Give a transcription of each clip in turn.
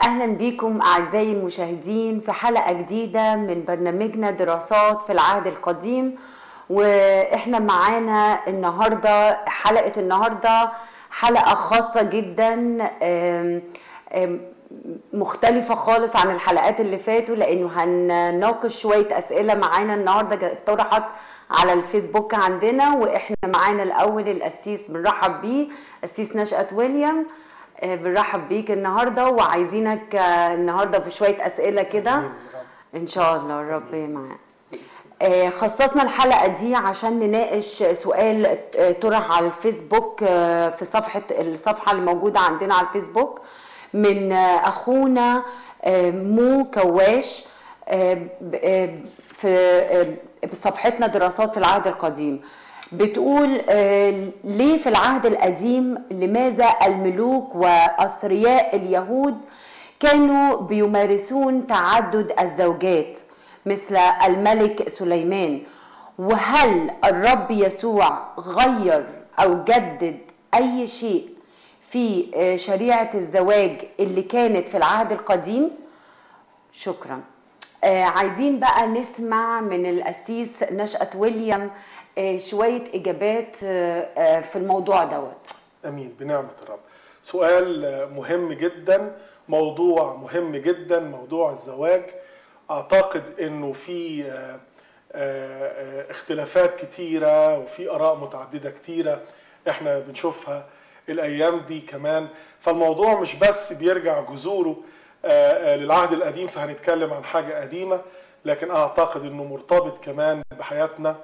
اهلا بيكم اعزائي المشاهدين في حلقه جديده من برنامجنا دراسات في العهد القديم واحنا معانا النهارده حلقه النهارده حلقه خاصه جدا آم، آم، مختلفة خالص عن الحلقات اللي فاتوا لأنه هنناقش شوية أسئلة معانا النهاردة جا- اتطرحت على الفيسبوك عندنا وإحنا معانا الأول القسيس بنرحب بيه قسيس نشأة ويليام آه، بنرحب بيك النهاردة وعايزينك آه، النهاردة بشوية أسئلة كده إن شاء الله الرب معاك آه، خصصنا الحلقة دي عشان نناقش سؤال آه، طرح على الفيسبوك آه، في صفحة الصفحة اللي موجودة عندنا على الفيسبوك من آه، أخونا آه، مو كواش آه، ب- آه، في آه، بصفحتنا دراسات في العهد القديم بتقول آه، ليه في العهد القديم لماذا الملوك وأثرياء اليهود كانوا بيمارسون تعدد الزوجات مثل الملك سليمان وهل الرب يسوع غير او جدد اي شيء في آه، شريعه الزواج اللي كانت في العهد القديم شكرا آه، عايزين بقى نسمع من القسيس نشأة ويليام آه، شويه اجابات آه، آه، في الموضوع دوت امين بنعمه الرب سؤال آه، مهم جدا موضوع مهم جدا موضوع الزواج اعتقد انه في آه، آه، آه، اختلافات كتيره وفي اراء متعدده كتيره احنا بنشوفها الايام دي كمان فالموضوع مش بس بيرجع جذوره آه، آه، للعهد القديم فهنتكلم عن حاجه قديمه لكن اعتقد انه مرتبط كمان بحياتنا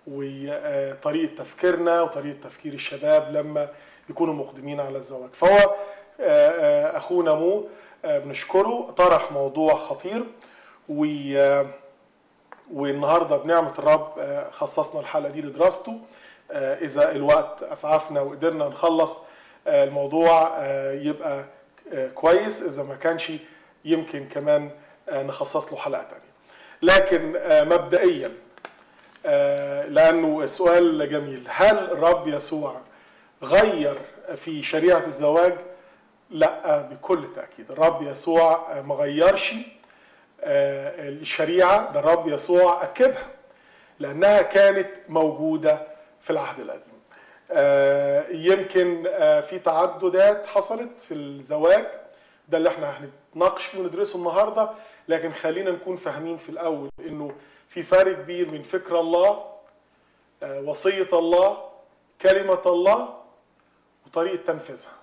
وطريقه تفكيرنا وطريقه تفكير الشباب لما يكونوا مقدمين على الزواج فهو آه، آه، اخونا مو آه، بنشكره طرح موضوع خطير و آه، والنهارده بنعمه الرب آه، خصصنا الحلقه دي لدراسته آه، اذا الوقت اسعفنا وقدرنا نخلص آه، الموضوع آه، يبقى آه، كويس اذا ما كانش يمكن كمان آه، نخصص له حلقه تانية لكن آه، مبدئيا آه، لانه السؤال جميل هل الرب يسوع غير في شريعه الزواج لا بكل تاكيد الرب يسوع آه، ما غيرش آه، الشريعه ده الرب يسوع اكدها لانها كانت موجوده في العهد القديم آه، يمكن آه، في تعددات حصلت في الزواج ده اللي احنا هنتناقش فيه وندرسه النهارده لكن خلينا نكون فاهمين في الاول انه في فرق كبير من فكر الله آه، وصيه الله كلمه الله وطريقه تنفيذها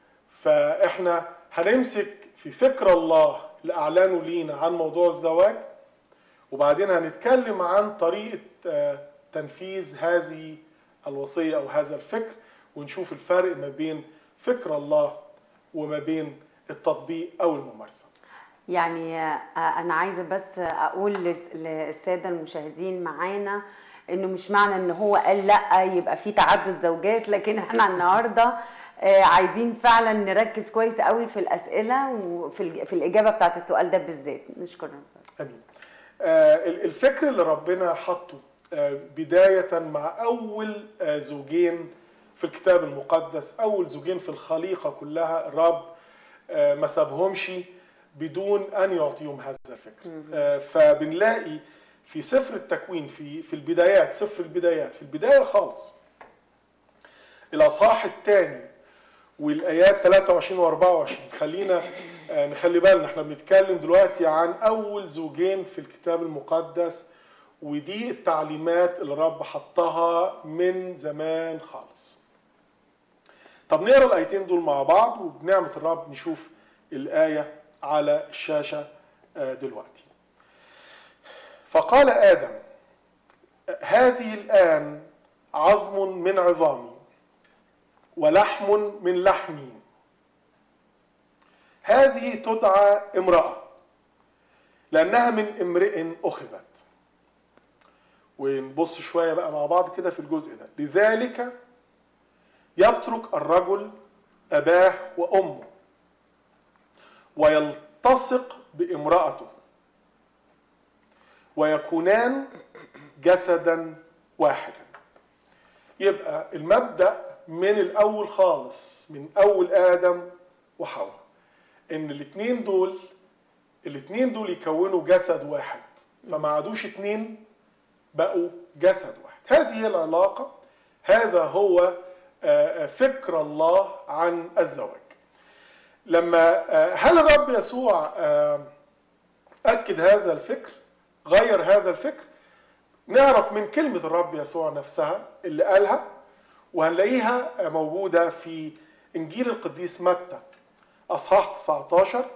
فاحنا هنمسك في فكر الله اللي اعلنه لينا عن موضوع الزواج وبعدين هنتكلم عن طريقه آه، تنفيذ هذه الوصيه او هذا الفكر ونشوف الفرق ما بين فكر الله وما بين التطبيق او الممارسه يعني آه، انا عايزه بس اقول للس- للساده المشاهدين معانا انه مش معنى ان هو قال لا يبقى في تعدد زوجات لكن احنا النهارده آه، عايزين فعلا نركز كويس قوي في الاسئله وفي ال- في الاجابه بتاعت السؤال ده بالذات نشكر ربنا امين آه، ال- الفكر اللي ربنا حطه آه، بدايه مع اول آه، زوجين في الكتاب المقدس اول زوجين في الخليقه كلها الرب آه، ما سابهمش بدون ان يعطيهم هذا الفكر آه، فبنلاقي في سفر التكوين في في البدايات سفر البدايات في البدايه خالص الاصحاح الثاني والايات 23 و 24 خلينا آه، نخلي بالنا احنا بنتكلم دلوقتي عن اول زوجين في الكتاب المقدس ودي التعليمات اللي الرب حطها من زمان خالص طب نقرا الايتين دول مع بعض وبنعمه الرب نشوف الايه على الشاشه آه، دلوقتي فقال ادم هذه الان عظم من عظامي ولحم من لحمي هذه تدعى امرأة لأنها من امرئ أخذت ونبص شوية بقى مع بعض كده في الجزء ده لذلك يترك الرجل أباه وأمه ويلتصق بامرأته ويكونان جسدا واحدا يبقى المبدأ من الأول خالص من أول آدم وحواء ان الاثنين دول الاثنين دول يكونوا جسد واحد فما عادوش اثنين بقوا جسد واحد هذه هي العلاقه هذا هو آه، آه، فكر الله عن الزواج لما آه، هل الرب يسوع آه، اكد هذا الفكر غير هذا الفكر نعرف من كلمه الرب يسوع نفسها اللي قالها وهنلاقيها موجوده في انجيل القديس متى اصحاح 19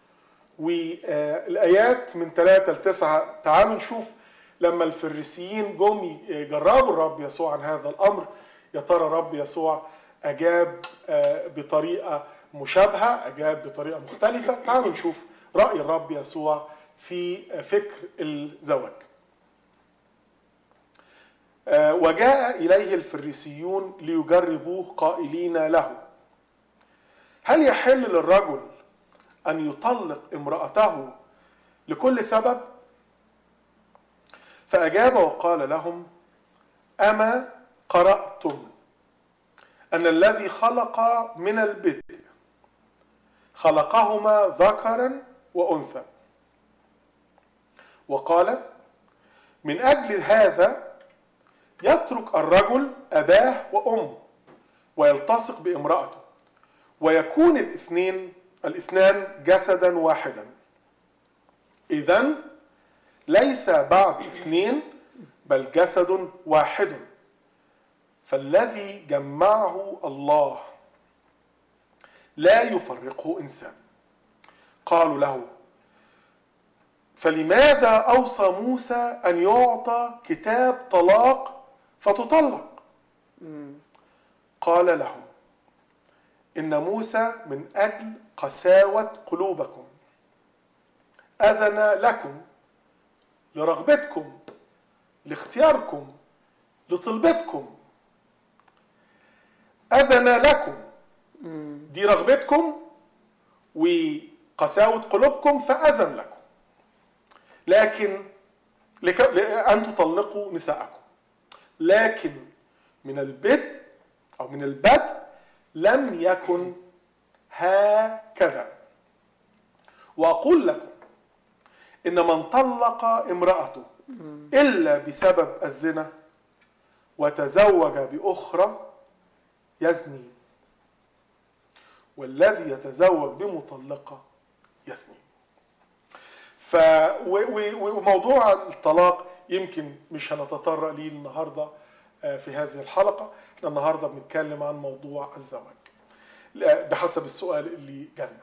والايات من 3 ل 9 تعالوا نشوف لما الفريسيين جم يجربوا الرب يسوع عن هذا الامر يا ترى الرب يسوع اجاب آه، بطريقه مشابهه اجاب بطريقه مختلفه تعالوا نشوف راي الرب يسوع في فكر الزواج آه، وجاء اليه الفريسيون ليجربوه قائلين له هل يحل للرجل ان يطلق امراته لكل سبب فاجاب وقال لهم اما قراتم ان الذي خلق من البدء خلقهما ذكرا وانثى وقال من اجل هذا يترك الرجل اباه وامه ويلتصق بامراته ويكون الاثنين الاثنان جسدا واحدا اذا ليس بعد اثنين بل جسد واحد فالذي جمعه الله لا يفرقه انسان قالوا له فلماذا اوصى موسى ان يعطى كتاب طلاق فتطلق قال لهم ان موسى من اجل قساوه قلوبكم اذن لكم لرغبتكم لاختياركم لطلبتكم اذن لكم دي رغبتكم وقساوه قلوبكم فاذن لكم لكن لك... ان تطلقوا نساءكم لكن من البدء او من البدء لم يكن هكذا واقول لكم ان من طلق امراته الا بسبب الزنا وتزوج باخرى يزني والذي يتزوج بمطلقه يزني ف و- و- وموضوع الطلاق يمكن مش هنتطرق ليه النهارده آه، في هذه الحلقه احنا النهارده بنتكلم عن موضوع الزواج لا، بحسب السؤال اللي جالنا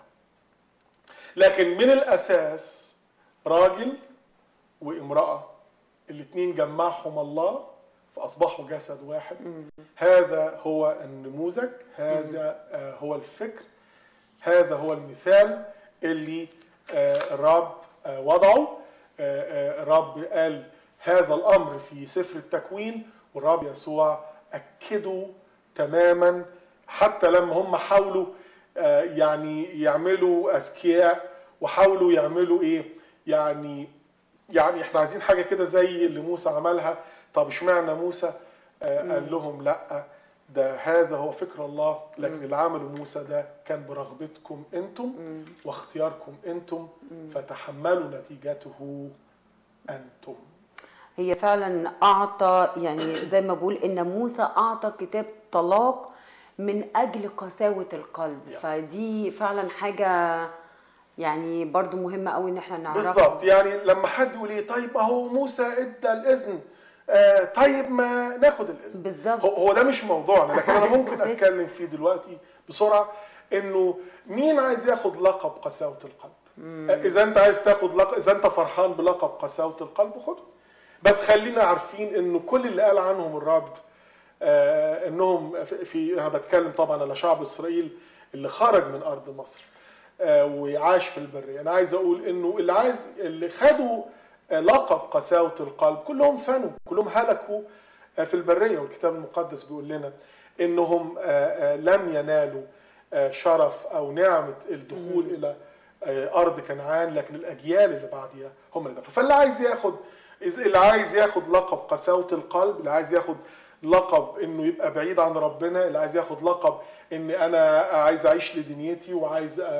لكن من الاساس راجل وامراه الاثنين جمعهم الله فاصبحوا جسد واحد هذا هو النموذج هذا آه، هو الفكر هذا هو المثال اللي آه، الرب آه، وضعه آه، آه، الرب قال هذا الامر في سفر التكوين والرب يسوع اكده تماما حتى لما هم حاولوا آه، يعني يعملوا اذكياء وحاولوا يعملوا ايه يعني يعني احنا عايزين حاجه كده زي اللي موسى عملها طب اشمعنى موسى آه، قال لهم لا ده هذا هو فكر الله لكن اللي عمله موسى ده كان برغبتكم انتم واختياركم انتم فتحملوا نتيجته انتم هي فعلا اعطى يعني زي ما بقول ان موسى اعطى كتاب طلاق من اجل قساوه القلب Yeah. فدي فعلا حاجه يعني برضو مهمه قوي ان احنا نعرفها بالظبط يعني لما حد يقول ايه طيب اهو موسى ادى الاذن آه طيب ما ناخد الاذن بالظبط هو هو ده مش موضوعنا لكن انا ممكن ماشي. اتكلم فيه دلوقتي بسرعه انه مين عايز ياخد لقب قساوه القلب اذا انت عايز تاخد لقب اذا انت فرحان بلقب قساوه القلب خده بس خلينا عارفين انه كل اللي قال عنهم الرب آه انهم في- في انا بتكلم طبعا على شعب اسرائيل اللي خرج من ارض مصر آه وعاش في البريه انا عايز اقول انه اللي عايز اللي خدوا آه، لقب قساوه القلب كلهم فنوا كلهم هلكوا آه، في البريه والكتاب المقدس بيقول لنا انهم آه، آه، لم ينالوا آه، شرف او نعمه الدخول الى آه، ارض كنعان لكن الاجيال اللي بعديها هم اللي دخلوا فاللي عايز ياخد إذا- اللي عايز ياخد لقب قساوه القلب اللي عايز ياخد لقب انه يبقى بعيد عن ربنا اللي عايز ياخد لقب ان انا عايز اعيش لدنيتي وعايز آه،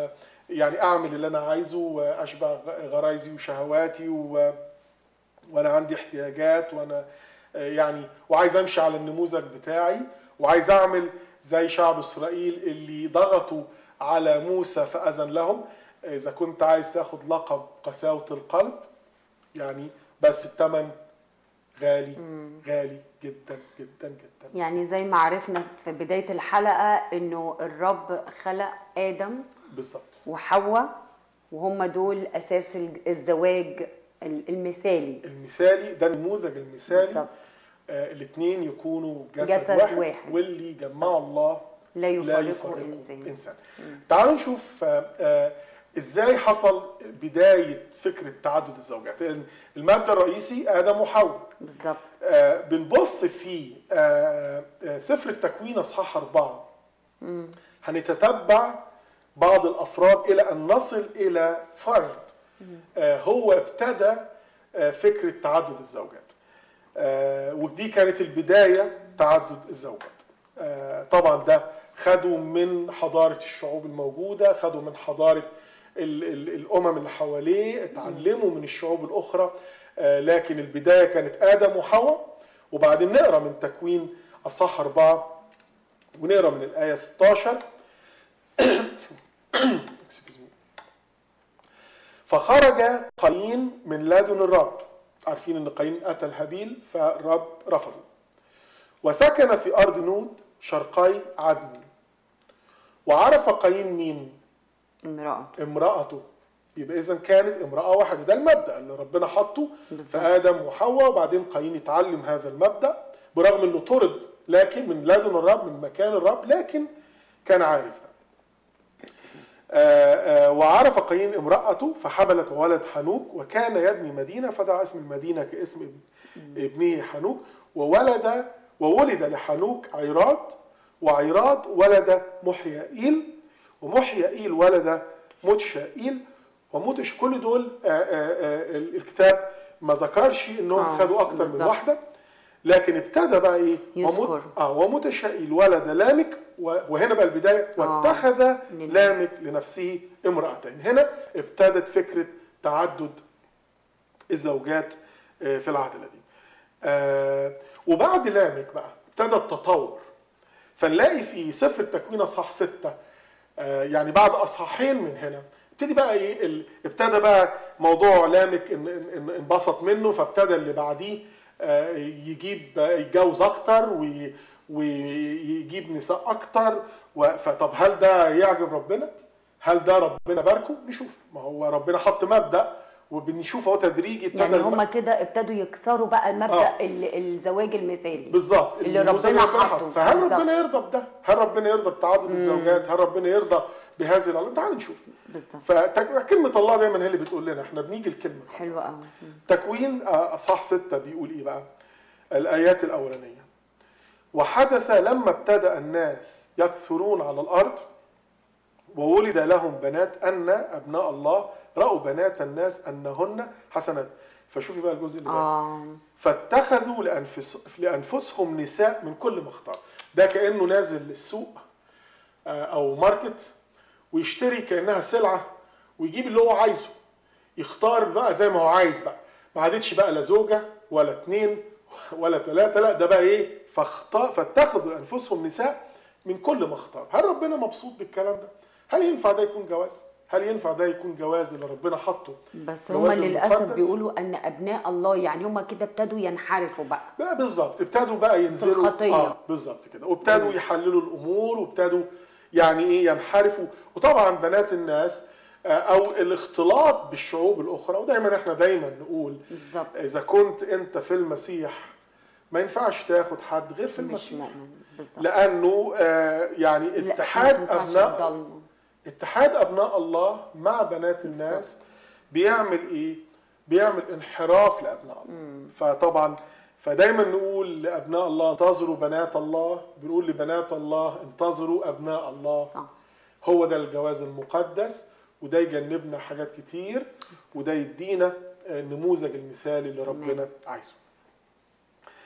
يعني اعمل اللي انا عايزه واشبع غرايزي وشهواتي و... وانا عندي احتياجات وانا يعني وعايز امشي على النموذج بتاعي وعايز اعمل زي شعب اسرائيل اللي ضغطوا على موسى فاذن لهم اذا كنت عايز تاخد لقب قساوه القلب يعني بس الثمن غالي غالي جدا جدا جدا يعني زي ما عرفنا في بداية الحلقة انه الرب خلق ادم بالظبط وحواء وهم دول اساس الزواج المثالي المثالي ده النموذج المثالي بالظبط آه الاثنين يكونوا جسد, جسد واحد, واحد. واللي جمعه الله لا يفرقه يفرقه انسان انسان تعالوا نشوف آه، آه، ازاي حصل بدايه فكره تعدد الزوجات لأن المبدا الرئيسي ادم وحواء بالظبط آه، بنبص في آه، آه، سفر التكوين اصحاح اربعه مم. هنتتبع بعض الافراد الى ان نصل الى فرد آه، هو ابتدى آه، فكره تعدد الزوجات آه، ودي كانت البدايه تعدد الزوجات آه، طبعا ده خدوا من حضاره الشعوب الموجوده خدوا من حضاره ال- ال- الامم اللي حواليه اتعلموا من الشعوب الاخرى آه، لكن البدايه كانت ادم وحواء وبعدين نقرا من تكوين اصح اربعه ونقرا من الايه 16 Excuse me. فخرج قايين من لدن الرب عارفين ان قايين قتل هابيل فالرب رفضه وسكن في ارض نود شرقي عدن وعرف قايين مين امرأة امرأته يبقى اذا كانت امرأة واحدة ده المبدأ اللي ربنا حطه في بالظبط ادم وحواء وبعدين قايين اتعلم هذا المبدأ برغم انه طرد لكن من لدن الرب من مكان الرب لكن كان عارف ده آه، آه، وعرف قايين امرأته فحملت وولد حنوك وكان يبني مدينة فدعا اسم المدينة كاسم ابن- ابنه حنوك وولد وولد لحنوك عيراد وعيراد ولد محيائيل ومحيائيل ولد متشائيل ومتش كل دول آه، آه، آه، الكتاب ما ذكرش انهم آه، خدوا اكتر من بالظبط. واحده لكن ابتدى بقى ايه يذكر. ومت... اه ومتشائيل ولد لامك و... وهنا بقى البدايه آه. واتخذ لل- لامك لنفسه امرأتين هنا ابتدت فكرة تعدد الزوجات آه، في العهد القديم آه، وبعد لامك بقى ابتدى التطور فنلاقي في سفر التكوين اصحاح ستة آه، يعني بعد اصحاحين من هنا ابتدي بقى ايه ال- ابتدى بقى موضوع لامك ان- ان- ان- انبسط منه فابتدى اللي بعديه آه، يجيب يتجوز اكتر وي- ويجيب نساء اكتر و- فطب هل ده يعجب ربنا؟ هل ده ربنا باركه؟ نشوف ما هو ربنا حط مبدا وبنشوف اهو تدريجي ابتدى يعني الم- هم كده ابتدوا يكسروا بقى مبدأ آه. ال- الزواج المثالي بالظبط اللي النموذج ربنا اللي حطه. فهل بالظبط. ربنا يرضى بده؟ هل ربنا يرضى بتعدد الزوجات؟ هل ربنا يرضى بهذه العلاقه؟ تعال نشوف بالظبط فكلمه الله دايما هي اللي بتقول لنا احنا بنيجي الكلمه حلوة قوي تكوين آه، اصحاح ستة بيقول ايه بقى؟ الايات الاولانيه وحدث لما ابتدا الناس يكثرون على الارض وولد لهم بنات ان ابناء الله راوا بنات الناس انهن حسنات فشوفي بقى الجزء اللي جاي اه فاتخذوا لأنفس لأنفسهم نساء من كل ما اختار ده كأنه نازل السوق آه، أو ماركت ويشتري كأنها سلعة ويجيب اللي هو عايزه يختار بقى زي ما هو عايز بقى ما عادتش بقى لا زوجة ولا اتنين ولا ثلاثة لا ده بقى ايه فاختار فاتخذوا لأنفسهم نساء من كل ما اختار هل ربنا مبسوط بالكلام ده هل ينفع ده يكون جواز هل ينفع ده يكون جواز اللي ربنا حطه بس جواز هم للاسف المقدس؟ بيقولوا ان ابناء الله يعني هم كده ابتدوا ينحرفوا بقى بقى بالظبط ابتدوا بقى ينزلوا الخطية. اه بالظبط كده وابتدوا يحللوا الامور وابتدوا يعني ايه ينحرفوا وطبعا بنات الناس آه، او الاختلاط بالشعوب الاخرى ودايما احنا دايما نقول بالظبط اذا كنت انت في المسيح ما ينفعش تاخد حد غير في مش المسيح مؤمن بالظبط لانه آه، يعني لا، اتحاد ما تنفعش ابناء تضلموا. اتحاد ابناء الله مع بنات الناس بيعمل ايه بيعمل انحراف لابناء الله فطبعا فدايما نقول لابناء الله انتظروا بنات الله بنقول لبنات الله انتظروا ابناء الله صح هو ده الجواز المقدس وده يجنبنا حاجات كتير وده يدينا النموذج المثالي اللي ربنا عايزه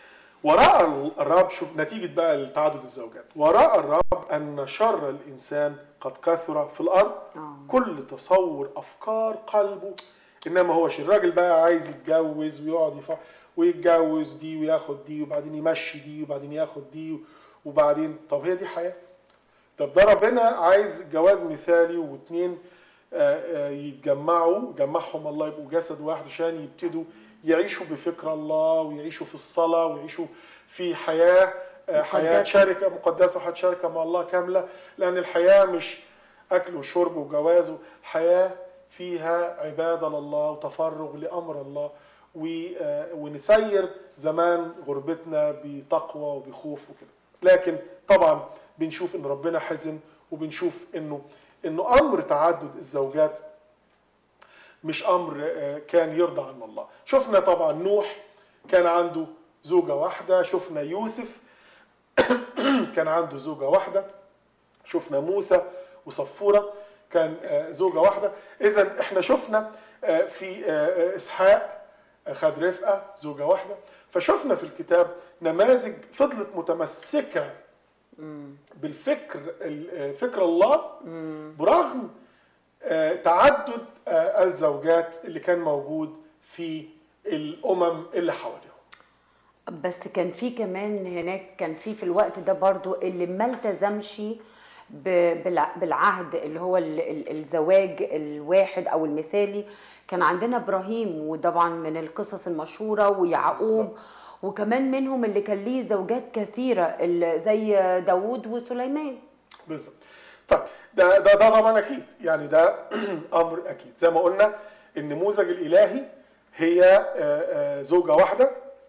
وراء الرب شوف نتيجة بقى تعدد الزوجات وراء الرب أن شر الإنسان قد كثر في الأرض آه. كل تصور أفكار قلبه إنما هو شر الراجل بقى عايز يتجوز ويقعد يفكر ويتجوز دي وياخد دي وبعدين يمشي دي وبعدين ياخد دي وبعدين طب هي دي حياة طب ده ربنا عايز جواز مثالي واتنين آه، آه، يتجمعوا يجمعهم الله يبقوا جسد واحد عشان يبتدوا يعيشوا بفكر الله ويعيشوا في الصلاة ويعيشوا في حياة آه، حياة مقدسة. شركة مقدسة حياة شركة مع الله كاملة لأن الحياة مش أكل وشرب وجواز الحياة فيها عبادة لله وتفرغ لأمر الله و- آه، ونسير زمان غربتنا بتقوى وبخوف وكده لكن طبعا بنشوف ان ربنا حزن وبنشوف انه انه امر تعدد الزوجات مش امر آه، كان يرضى عن الله شفنا طبعا نوح كان عنده زوجة واحدة شفنا يوسف كان عنده زوجة واحدة شفنا موسى وصفورة كان آه، زوجة واحدة إذا إحنا شفنا آه، في آه، آه، إسحاق آه، خد رفقة زوجة واحدة فشفنا في الكتاب نماذج فضلت متمسكة بالفكر ال- آه، فكر الله برغم آه، تعدد آه، الزوجات اللي كان موجود في الأمم اللي حواليهم بس كان في كمان هناك كان في في الوقت ده برضو اللي ما التزمش ب- بالع- بالعهد اللي هو ال- ال- الزواج الواحد او المثالي كان عندنا ابراهيم وطبعا من القصص المشهوره ويعقوب بالظبط. وكمان منهم اللي كان ليه زوجات كثيره اللي زي داوود وسليمان بالظبط طيب ده ده ده طبعا اكيد يعني ده امر اكيد زي ما قلنا النموذج الالهي هي آه، آه، زوجه واحده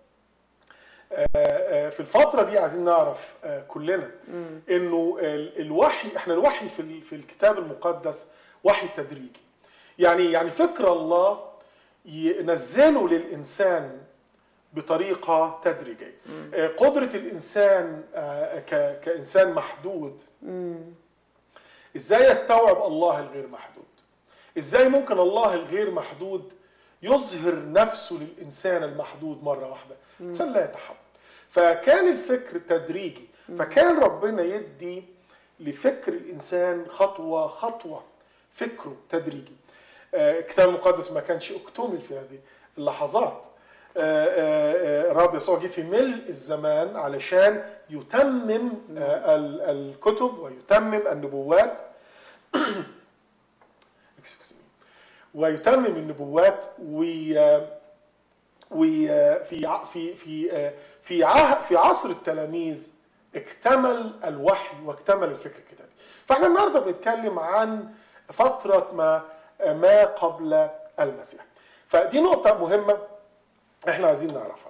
آه، آه، في الفتره دي عايزين نعرف آه، كلنا انه ال- الوحي احنا الوحي في ال- في الكتاب المقدس وحي تدريجي يعني يعني فكر الله ينزله للانسان بطريقه تدريجيه آه، قدره الانسان آه، ك- كانسان محدود ازاي يستوعب الله الغير محدود ازاي ممكن الله الغير محدود يظهر نفسه للانسان المحدود مره واحده الانسان لا يتحمل فكان الفكر تدريجي فكان ربنا يدي لفكر الانسان خطوه خطوه فكره تدريجي آه، الكتاب المقدس ما كانش اكتمل في هذه اللحظات آه، آه، آه، الرب يسوع جه في ملء الزمان علشان يتمم آه، ال- الكتب ويتمم النبوات Excuse me. ويتمم النبوات وي وفي ع- في في في عه- في عصر التلاميذ اكتمل الوحي واكتمل الفكر الكتابي فاحنا النهارده بنتكلم عن فتره ما ما قبل المسيح فدي نقطه مهمه احنا عايزين نعرفها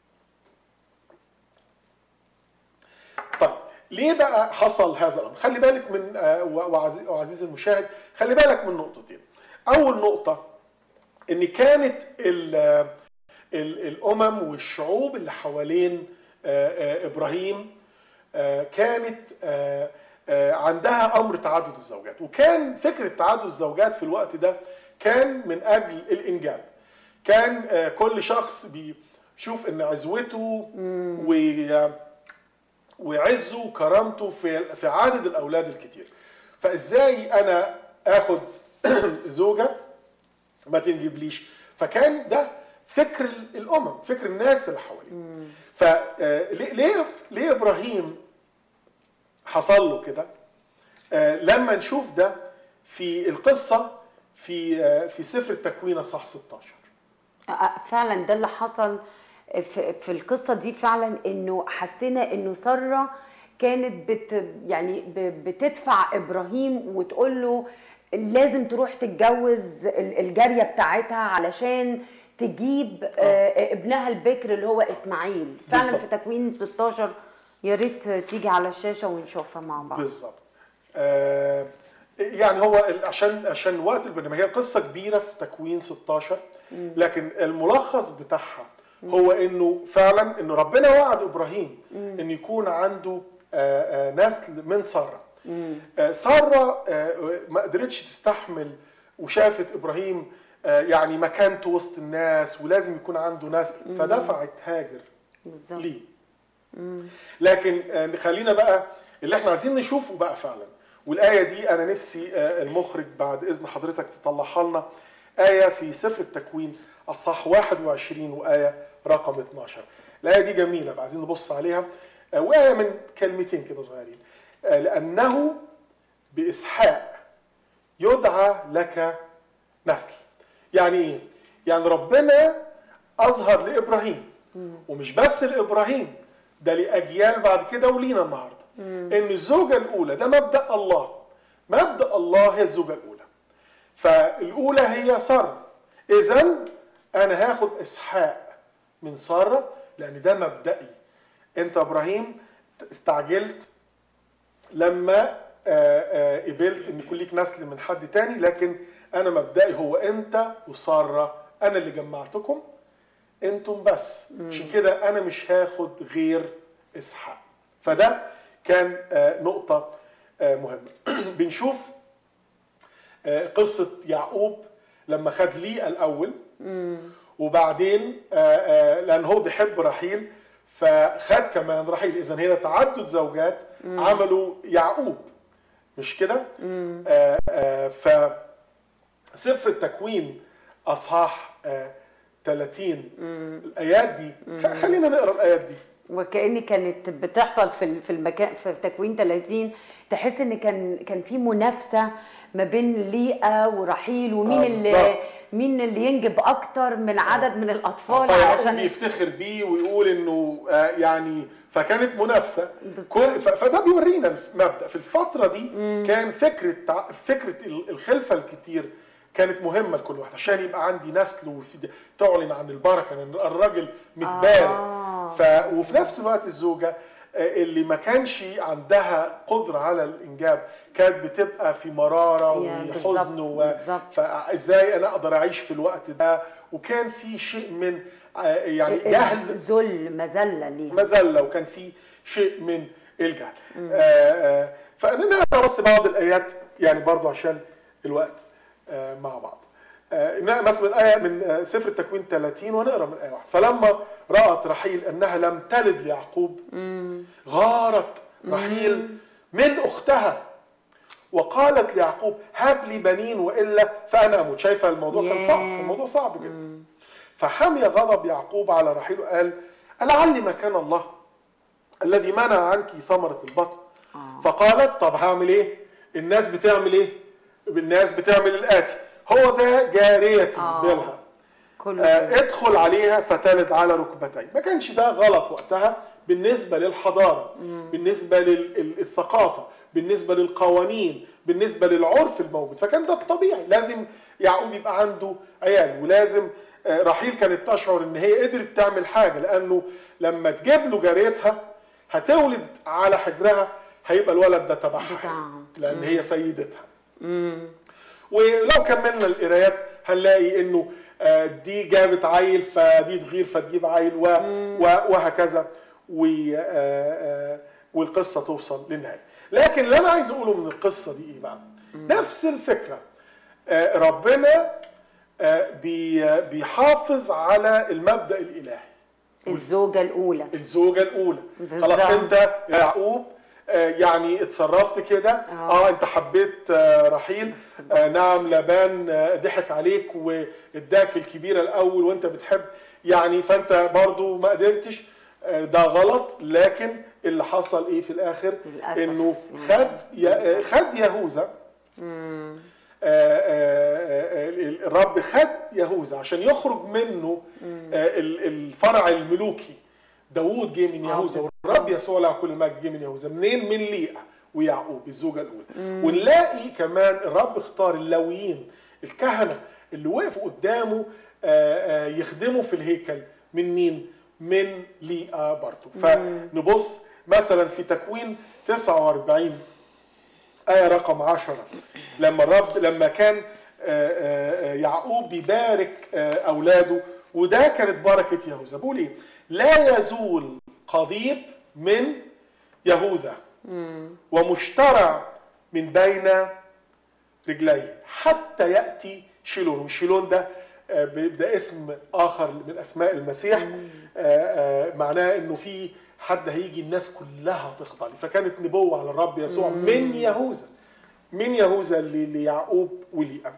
طيب ليه بقى حصل هذا الامر خلي بالك من آه، وعزي- وعزيزي المشاهد خلي بالك من نقطتين اول نقطه ان كانت ال ال الامم والشعوب اللي حوالين آه، آه، ابراهيم آه، كانت آه، آه، عندها امر تعدد الزوجات وكان فكره تعدد الزوجات في الوقت ده كان من اجل الانجاب كان آه، كل شخص بيشوف ان عزوته و وعزه وكرامته في في عدد الاولاد الكتير فازاي انا اخد زوجه ما تنجبليش فكان ده فكر الامم فكر الناس اللي حواليه فليه ليه ليه ابراهيم حصل له كده آه، لما نشوف ده في القصه في آه، في سفر التكوين صح 16 آه، فعلا ده اللي حصل في, في القصه دي فعلا انه حسينا انه ساره كانت بت يعني ب- بتدفع ابراهيم وتقول له لازم تروح تتجوز ال- الجاريه بتاعتها علشان تجيب آه، ابنها البكر اللي هو اسماعيل فعلا بالظبط. في تكوين 16 يا ريت تيجي على الشاشه ونشوفها مع بعض بالظبط آه، يعني هو ال- عشان عشان وقت البرنامج هي قصه كبيره في تكوين 16 لكن الملخص بتاعها هو انه فعلا انه ربنا وعد ابراهيم ان يكون عنده آه، آه، نسل من ساره آه، ساره آه، ما قدرتش تستحمل وشافت ابراهيم آه، يعني مكانته وسط الناس ولازم يكون عنده نسل فدفعت هاجر بالظبط ليه لكن آه، خلينا بقى اللي احنا عايزين نشوفه بقى فعلا والايه دي انا نفسي آه، المخرج بعد اذن حضرتك تطلعها لنا ايه في سفر التكوين اصحاح 21 وايه رقم 12 الايه دي جميله بقى عايزين نبص عليها آه، وايه من كلمتين كده صغيرين آه، لانه باسحاق يدعى لك نسل يعني ايه يعني ربنا اظهر لابراهيم ومش بس لابراهيم ده لاجيال بعد كده ولينا النهارده ان الزوجه الاولى ده مبدا الله مبدا الله هي الزوجه الاولى فالاولى هي ساره اذا انا هاخد اسحاق من ساره لان ده مبدئي انت ابراهيم استعجلت لما آه، آه، قبلت ان يكون ليك نسل من حد تاني لكن انا مبدئي هو انت وساره انا اللي جمعتكم انتم بس عشان كده انا مش هاخد غير اسحاق فده كان آه، نقطه آه، مهمه بنشوف آه، قصه يعقوب لما خد ليه الاول وبعدين آه، آه، لان هو بيحب رحيل فخد كمان رحيل اذا هنا تعدد زوجات عملوا يعقوب مش كده آه، آه، ف سفر التكوين اصحاح آه، 30 الايات دي خ- خلينا نقرا الايات دي وكأن كانت بتحصل في ال- في المكان في تكوين 30 تحس ان كان كان في منافسه ما بين ليئه ورحيل ومين آه، اللي بالظبط. مين اللي ينجب اكتر من عدد من الاطفال فيعقوب علشان يفتخر بيه ويقول انه آه، يعني فكانت منافسه بالظبط. كل ف- فده بيورينا المبدا في الفتره دي كان فكره تع- فكره ال- الخلفه الكتير كانت مهمه لكل واحد عشان يبقى عندي نسل وفي تعلن عن البركه لان الراجل متبارك آه. ف وفي نفس الوقت الزوجه آه، اللي ما كانش عندها قدره على الانجاب كانت بتبقى في مراره يا بالظبط، وحزن و... بالظبط. فازاي انا اقدر اعيش في الوقت ده وكان في شيء من آه، يعني جهل ذل مذله ليه مذله وكان في شيء من الجهل آه، آه، فانا نقرا بس بعض الايات يعني برضو عشان الوقت آه، مع بعض آه، نقرا مثلا الايه من آه، سفر التكوين 30 ونقرا من ايه واحد فلما رات رحيل انها لم تلد ليعقوب غارت رحيل من اختها وقالت ليعقوب هب لي بنين والا فانا اموت شايفه الموضوع كان صعب ياه. الموضوع صعب جدا فحمي غضب يعقوب على رحيل وقال ألعلي مكان الله الذي منع عنك ثمرة البطن آه. فقالت طب هعمل ايه الناس بتعمل ايه الناس بتعمل الآتي هو ذا جارية آه. بيلها كله آه كده. ادخل عليها فتلد على ركبتي ما كانش ده غلط وقتها بالنسبة للحضارة بالنسبة للثقافة بالنسبة للقوانين بالنسبة للعرف الموجود فكان ده الطبيعي لازم يعقوب يبقى عنده عيال ولازم آه، رحيل كانت تشعر ان هي قدرت تعمل حاجة لانه لما تجيب له جاريتها هتولد على حجرها هيبقى الولد ده تبعها بتاعها. لان هي سيدتها مم. ولو كملنا القرايات هنلاقي انه آه، دي جابت عيل فدي تغير فتجيب عيل و و- وهكذا و آه، آه، والقصه توصل للنهايه لكن اللي انا عايز اقوله من القصه دي ايه بقى نفس الفكره آه، ربنا آه، بي- بيحافظ على المبدا الالهي الزوجه الاولى الزوجه الاولى بالظبط. خلاص انت يا يعقوب آه، يعني اتصرفت كده آه. اه انت حبيت آه، رحيل آه نعم لابان آه، ضحك عليك واداك الكبيره الاول وانت بتحب يعني فانت برضو ما قدرتش آه، ده غلط لكن اللي حصل ايه في الاخر للأسف. انه خد ي- آه، خد يهوذا مم. آه، آه، آه، الرب خد يهوذا عشان يخرج منه آه، ال- الفرع الملوكي داوود جه من آه، يهوذا بالظبط. والرب يسوع له كل المجد جه من يهوذا منين من ليئة ويعقوب الزوجة الأولى ونلاقي كمان الرب اختار اللاويين الكهنة اللي وقفوا قدامه آه، آه، يخدموا في الهيكل من مين؟ من ليئة برضه فنبص مثلا في تكوين 49 آية رقم عشرة لما الرب لما كان آه، آه، آه، يعقوب بيبارك آه، أولاده وده كانت بركة يهوذا بيقول إيه؟ لا يزول قضيب من يهوذا ومشترع من بين رجليه حتى يأتي شيلون وشيلون ده آه، ده اسم آخر من أسماء المسيح آه، آه، معناه إنه في حد هيجي الناس كلها تخضع لي فكانت نبوه على الرب يسوع من يهوذا من يهوذا ل- ليعقوب وليأب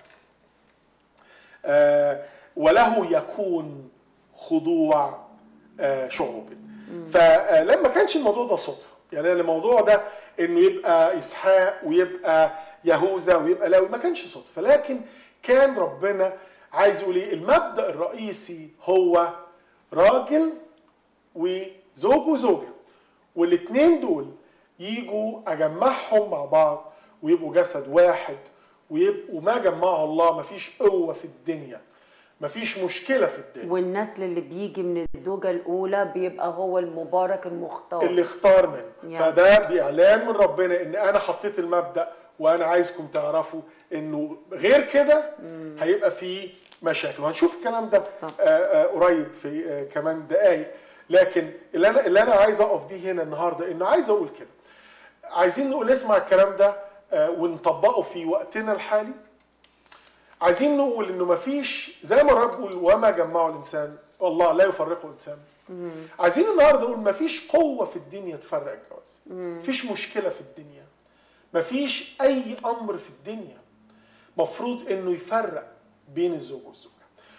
آه وله يكون خضوع آه شعوب فلما كانش الموضوع ده صدفه يعني الموضوع ده انه يبقى اسحاق ويبقى يهوذا ويبقى لاوي ما كانش صدفه لكن كان ربنا عايز يقول ايه المبدا الرئيسي هو راجل وزوج وزوجه والاثنين دول يجوا اجمعهم مع بعض ويبقوا جسد واحد ويبقوا ما جمعه الله مفيش قوه في الدنيا مفيش مشكله في الدنيا والنسل اللي بيجي من الزوجة الأولى بيبقى هو المبارك المختار اللي اختار منه يعني. فده باعلان من ربنا ان انا حطيت المبدا وانا عايزكم تعرفوا انه غير كده هيبقى في مشاكل وهنشوف الكلام ده بالظبط. آه، آه، قريب في آه، كمان دقايق لكن اللي انا اللي انا عايز اقف بيه هنا النهارده انه عايز اقول كده عايزين نقول نسمع الكلام ده آه، ونطبقه في وقتنا الحالي عايزين نقول انه مفيش زي ما الرب بيقول وما جمعه الانسان والله لا يفرقه انسان عايزين النهارده نقول مفيش قوه في الدنيا تفرق الجواز مفيش مشكله في الدنيا مفيش اي امر في الدنيا مفروض انه يفرق بين الزوج والزوجه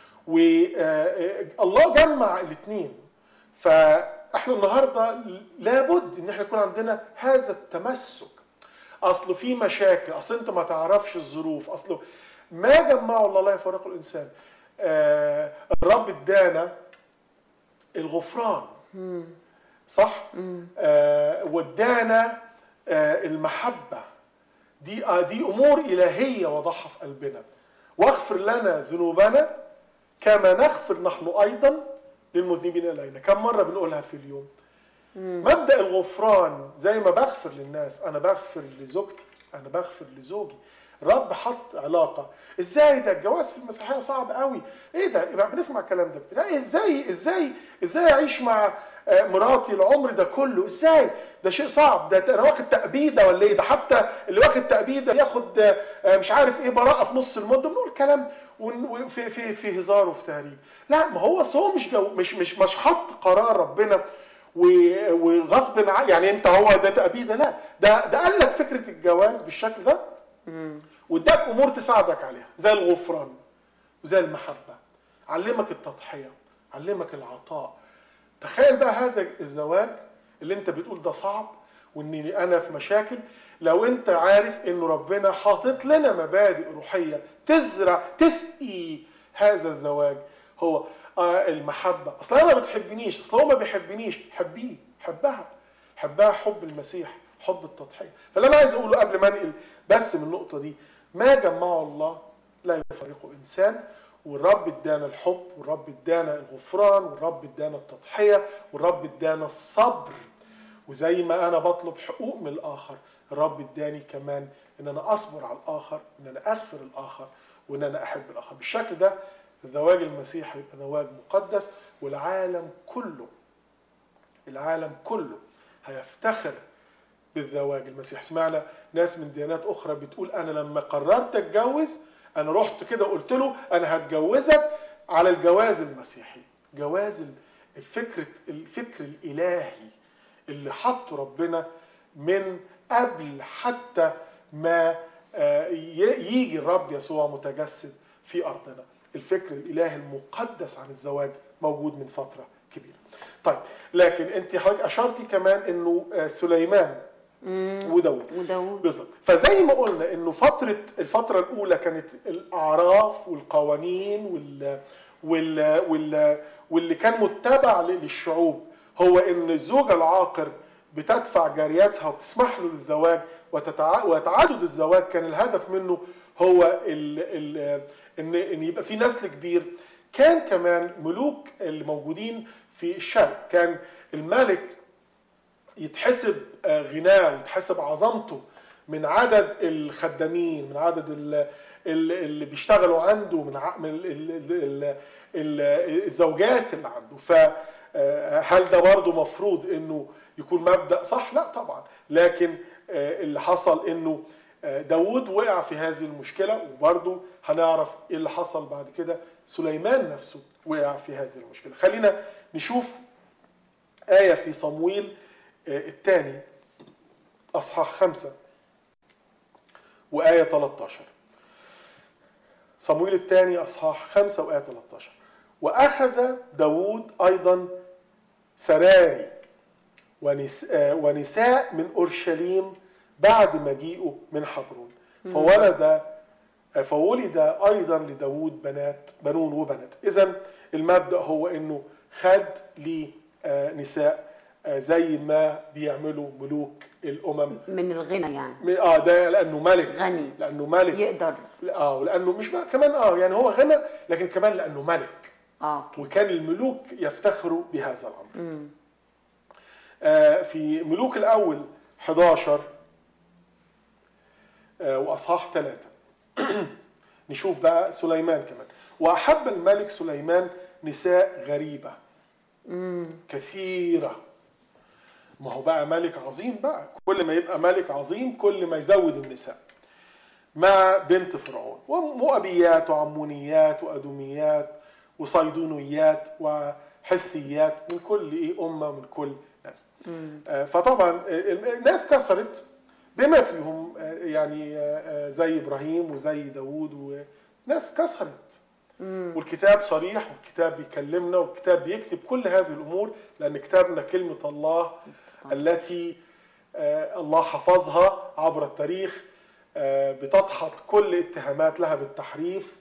والله جمع الاثنين فاحنا النهارده لابد ان احنا يكون عندنا هذا التمسك اصل في مشاكل اصل انت ما تعرفش الظروف اصل ما جمعه الله لا يفرقه الانسان آه الرب ادانا الغفران صح آه وادانا آه المحبه دي آه دي امور الهيه وضعها في قلبنا واغفر لنا ذنوبنا كما نغفر نحن ايضا للمذنبين الينا كم مره بنقولها في اليوم مبدا الغفران زي ما بغفر للناس انا بغفر لزوجتي انا بغفر لزوجي رب حط علاقه ازاي ده الجواز في المسيحيه صعب قوي ايه ده يبقى بنسمع الكلام ده كتير لا ازاي ازاي ازاي اعيش مع آه، مراتي العمر ده كله ازاي ده شيء صعب ده انا واخد تأبيده ولا ايه ده حتى اللي واخد تأبيده ياخد آه، مش عارف ايه براءه في نص المده بنقول كلام ون- و- في في في هزار وفي تهريج لا ما هو أصل هو مش جو مش مش مش حط قرار ربنا و- وغصب ع- يعني انت هو ده تأبيده لا ده ده قال لك فكره الجواز بالشكل ده واداك امور تساعدك عليها زي الغفران وزي المحبه علمك التضحيه علمك العطاء تخيل بقى هذا الزواج اللي انت بتقول ده صعب واني انا في مشاكل لو انت عارف انه ربنا حاطط لنا مبادئ روحيه تزرع تسقي هذا الزواج هو آه المحبه اصل انا ما بتحبنيش اصل هو ما بيحبنيش حبيه حبها حبها حب المسيح حب التضحيه فاللي انا عايز اقوله قبل ما انقل بس من النقطه دي ما جمعه الله لا يفرقه انسان والرب ادانا الحب والرب ادانا الغفران والرب ادانا التضحيه والرب ادانا الصبر وزي ما انا بطلب حقوق من الاخر الرب اداني كمان ان انا اصبر على الاخر ان انا اغفر الاخر وان انا احب الاخر بالشكل ده الزواج المسيحي يبقى زواج مقدس والعالم كله العالم كله هيفتخر بالزواج المسيح سمعنا ناس من ديانات اخرى بتقول انا لما قررت اتجوز انا رحت كده وقلت له انا هتجوزك على الجواز المسيحي جواز الفكر الفكر الالهي اللي حطه ربنا من قبل حتى ما آه، ي- يجي الرب يسوع متجسد في ارضنا الفكر الالهي المقدس عن الزواج موجود من فتره كبيره طيب لكن انت حضرتك اشرتي كمان انه آه، سليمان وداود وداود بالظبط فزي ما قلنا انه فتره الفتره الاولى كانت الاعراف والقوانين وال وال وال واللي كان متبع للشعوب هو ان الزوجه العاقر بتدفع جارياتها وتسمح له للزواج وتتع... وتعدد الزواج كان الهدف منه هو ال... ال... ان ان يبقى في نسل كبير كان كمان ملوك اللي موجودين في الشرق كان الملك يتحسب آه، غناه ويتحسب عظمته من عدد الخدامين من عدد ال- ال- اللي بيشتغلوا عنده من ع- من ال- ال- ال- ال- الزوجات اللي عنده فهل ده برضه مفروض انه يكون مبدأ صح لا طبعا لكن آه، اللي حصل انه آه، داود وقع في هذه المشكلة وبرضه هنعرف ايه اللي حصل بعد كده سليمان نفسه وقع في هذه المشكلة خلينا نشوف آية في صمويل الثاني أصحاح خمسة وآية 13 صمويل الثاني أصحاح خمسة وآية 13 وأخذ داود أيضا سراري ونس- آه، ونساء من أورشليم بعد مجيئه من حبرون فولد آه، فولد أيضا لداود بنات بنون وبنات إذا المبدأ هو أنه خد لنساء زي ما بيعملوا ملوك الأمم من الغنى يعني من- اه ده لانه ملك غني. لانه ملك يقدر اه ولانه مش بقى كمان اه يعني هو غنى لكن كمان لانه ملك اه اوكي وكان الملوك يفتخروا بهذا الامر مم. آه في ملوك الاول 11 آه واصحاح ثلاثة نشوف بقى سليمان كمان واحب الملك سليمان نساء غريبه مم. كثيره ما هو بقى ملك عظيم بقى كل ما يبقى ملك عظيم كل ما يزود النساء مع بنت فرعون ومؤبيات وعمونيات وأدوميات وصيدونيات وحثيات من كل إيه أمة من كل ناس مم. آه، فطبعا آه، الناس كسرت بما فيهم آه، يعني آه، آه، زي إبراهيم وزي داوود وناس كسرت مم. والكتاب صريح والكتاب بيكلمنا والكتاب بيكتب كل هذه الامور لان كتابنا كلمه الله التي آه، الله حفظها عبر التاريخ آه، بتدحض كل اتهامات لها بالتحريف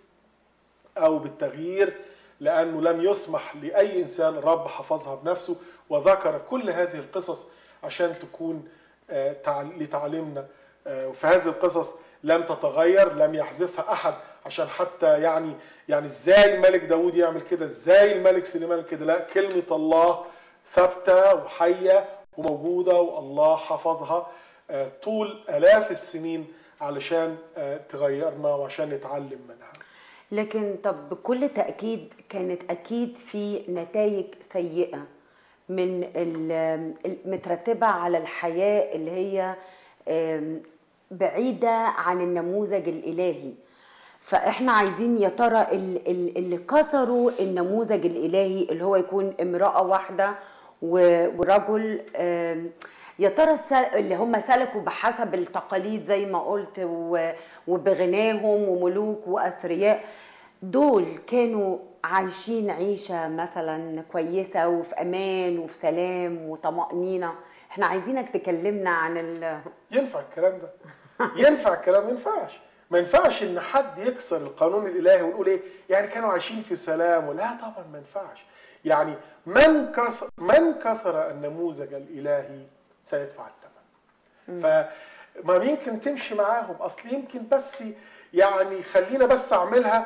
او بالتغيير لانه لم يسمح لاي انسان الرب حفظها بنفسه وذكر كل هذه القصص عشان تكون آه، تع- لتعليمنا آه، وفي هذه القصص لم تتغير لم يحذفها احد عشان حتى يعني يعني ازاي الملك داود يعمل كده ازاي الملك سليمان كده لا كلمه الله ثابته وحيه وموجوده والله حفظها آه، طول الاف السنين علشان آه، تغيرنا وعشان نتعلم منها لكن طب بكل تأكيد كانت أكيد في نتائج سيئة من ال- المترتبة على الحياة اللي هي آم، بعيدة عن النموذج الإلهي فإحنا عايزين يا ترى ال- ال- اللي كسروا النموذج الإلهي اللي هو يكون امرأة واحدة و- ورجل آم، يا ترى الس- اللي هم سلكوا بحسب التقاليد زي ما قلت و- وبغناهم وملوك واثرياء دول كانوا عايشين عيشه مثلا كويسه وفي امان وفي سلام وطمانينه احنا عايزينك تكلمنا عن ال ينفع الكلام ده ينفع الكلام ما ينفعش ما ينفعش ان حد يكسر القانون الالهي ونقول ايه يعني كانوا عايشين في سلام ولا طبعا ما ينفعش يعني من كثر من كثر النموذج الالهي سيدفع الثمن فما يمكن تمشي معاهم اصل يمكن بس يعني خلينا بس اعملها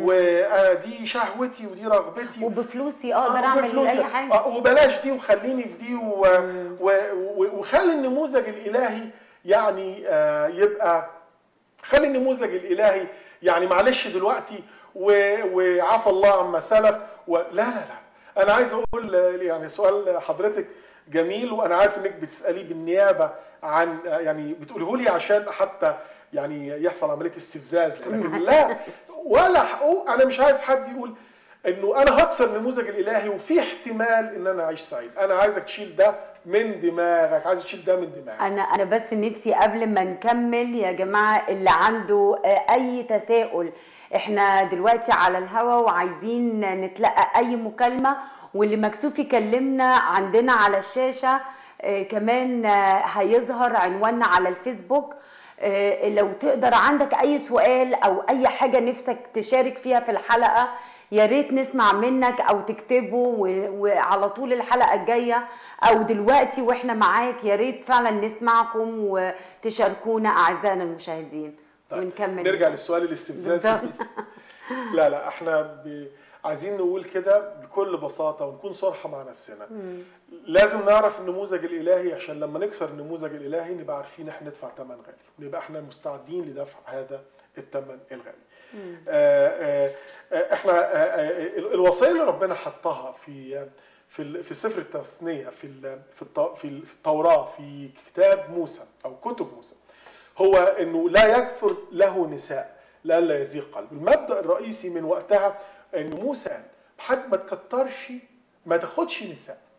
ودي شهوتي ودي رغبتي وبفلوسي اقدر آه، اعمل وبفلوس. اي حاجه آه، وبلاش دي وخليني في دي و... و... و... وخلي النموذج الالهي يعني آه، يبقى خلي النموذج الالهي يعني معلش دلوقتي و... وعفى الله عما سلف و... لا لا لا انا عايز اقول آه، يعني سؤال حضرتك جميل وانا عارف انك بتساليه بالنيابه عن آه، يعني بتقوله لي عشان حتى يعني يحصل عمليه استفزاز لكن لا ولا حقوق انا مش عايز حد يقول انه انا هكسر النموذج الالهي وفي احتمال ان انا اعيش سعيد انا عايزك تشيل ده من دماغك عايز تشيل ده من دماغك انا انا بس نفسي قبل ما نكمل يا جماعه اللي عنده آه، اي تساؤل احنا دلوقتي على الهوا وعايزين نتلقى اي مكالمه واللي مكسوف يكلمنا عندنا على الشاشه آه، كمان آه، هيظهر عنواننا على الفيسبوك آه، لو تقدر عندك اي سؤال او اي حاجه نفسك تشارك فيها في الحلقه يا ريت نسمع منك او تكتبه و- وعلى طول الحلقه الجايه او دلوقتي واحنا معاك يا ريت فعلا نسمعكم وتشاركونا اعزائنا المشاهدين طيب، ونكمل نرجع للسؤال الاستفزازي بالظبط. لا لا احنا ب... عايزين نقول كده بكل بساطه ونكون صراحه مع نفسنا لازم نعرف النموذج الالهي عشان لما نكسر النموذج الالهي نبقى عارفين احنا ندفع ثمن غالي ونبقى احنا مستعدين لدفع هذا الثمن الغالي آه، آه، آه، احنا آه، آه، ال- الوصيه اللي ربنا حطها في في ال- في سفر التثنيه في ال- في الط- في ال- في التوراه في كتاب موسى او كتب موسى هو انه لا يكثر له نساء لئلا يزيغ قلبه المبدا الرئيسي من وقتها ان موسى قال حد ما تكترش ما تاخدش نساء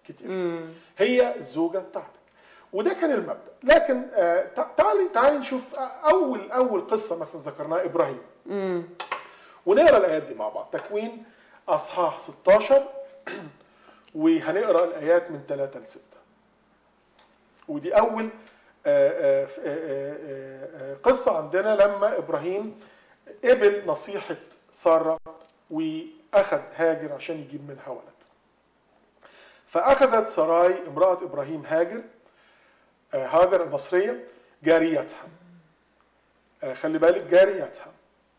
كتير مم. هي الزوجه بتاعتك وده كان المبدا لكن آه، تع- تعالي تعالي نشوف اول اول قصه مثلا ذكرناها ابراهيم مم. ونقرا الايات دي مع بعض تكوين اصحاح 16 وهنقرا الايات من 3 ل 6 ودي اول آه، آه، ف- آه، آه، آه، قصه عندنا لما ابراهيم قبل نصيحه ساره واخذ هاجر عشان يجيب منها ولد فاخذت سراي امراه ابراهيم هاجر آه، هاجر المصريه جاريتها آه، خلي بالك جاريتها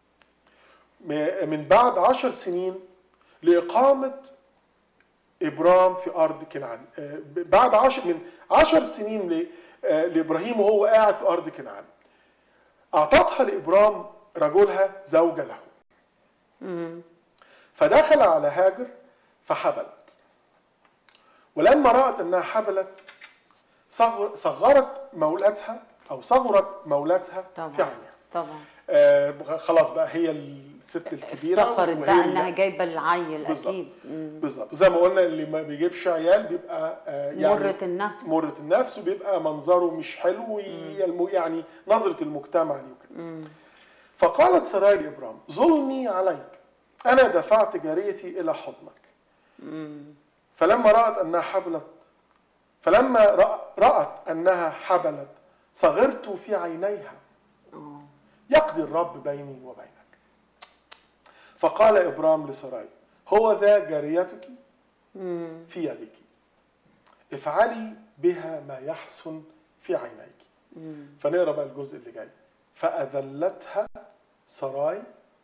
م- من بعد عشر سنين لإقامة إبرام في أرض كنعان آه، ب- بعد عشر من عشر سنين ل- آه، لإبراهيم وهو قاعد في أرض كنعان أعطتها لإبرام رجلها زوجة له مم. فدخل على هاجر فحبلت ولما رأت أنها حبلت صغر صغرت مولاتها أو صغرت مولاتها طبعا في عينها طبعا آه خلاص بقى هي الست الكبيره افتخرت وهي بقى اللي- انها جايبه العيل بالظبط. اكيد مم. بالظبط زي ما قلنا اللي ما بيجيبش عيال بيبقى آه يعني مرة النفس مرة النفس وبيبقى منظره مش حلو الم- يعني نظرة المجتمع ليه وكده مم. فقالت سراي لإبرام ظلمي عليك أنا دفعت جاريتي إلى حضنك مم. فلما رأت أنها حبلت فلما رأ- رأت أنها حبلت صغرت في عينيها آه. يقضي الرب بيني وبينك فقال إبرام لسراي هو ذا جاريتك مم. في يدك افعلي بها ما يحسن في عينيك مم. فنقرا بقى الجزء اللي جاي فأذلتها سراي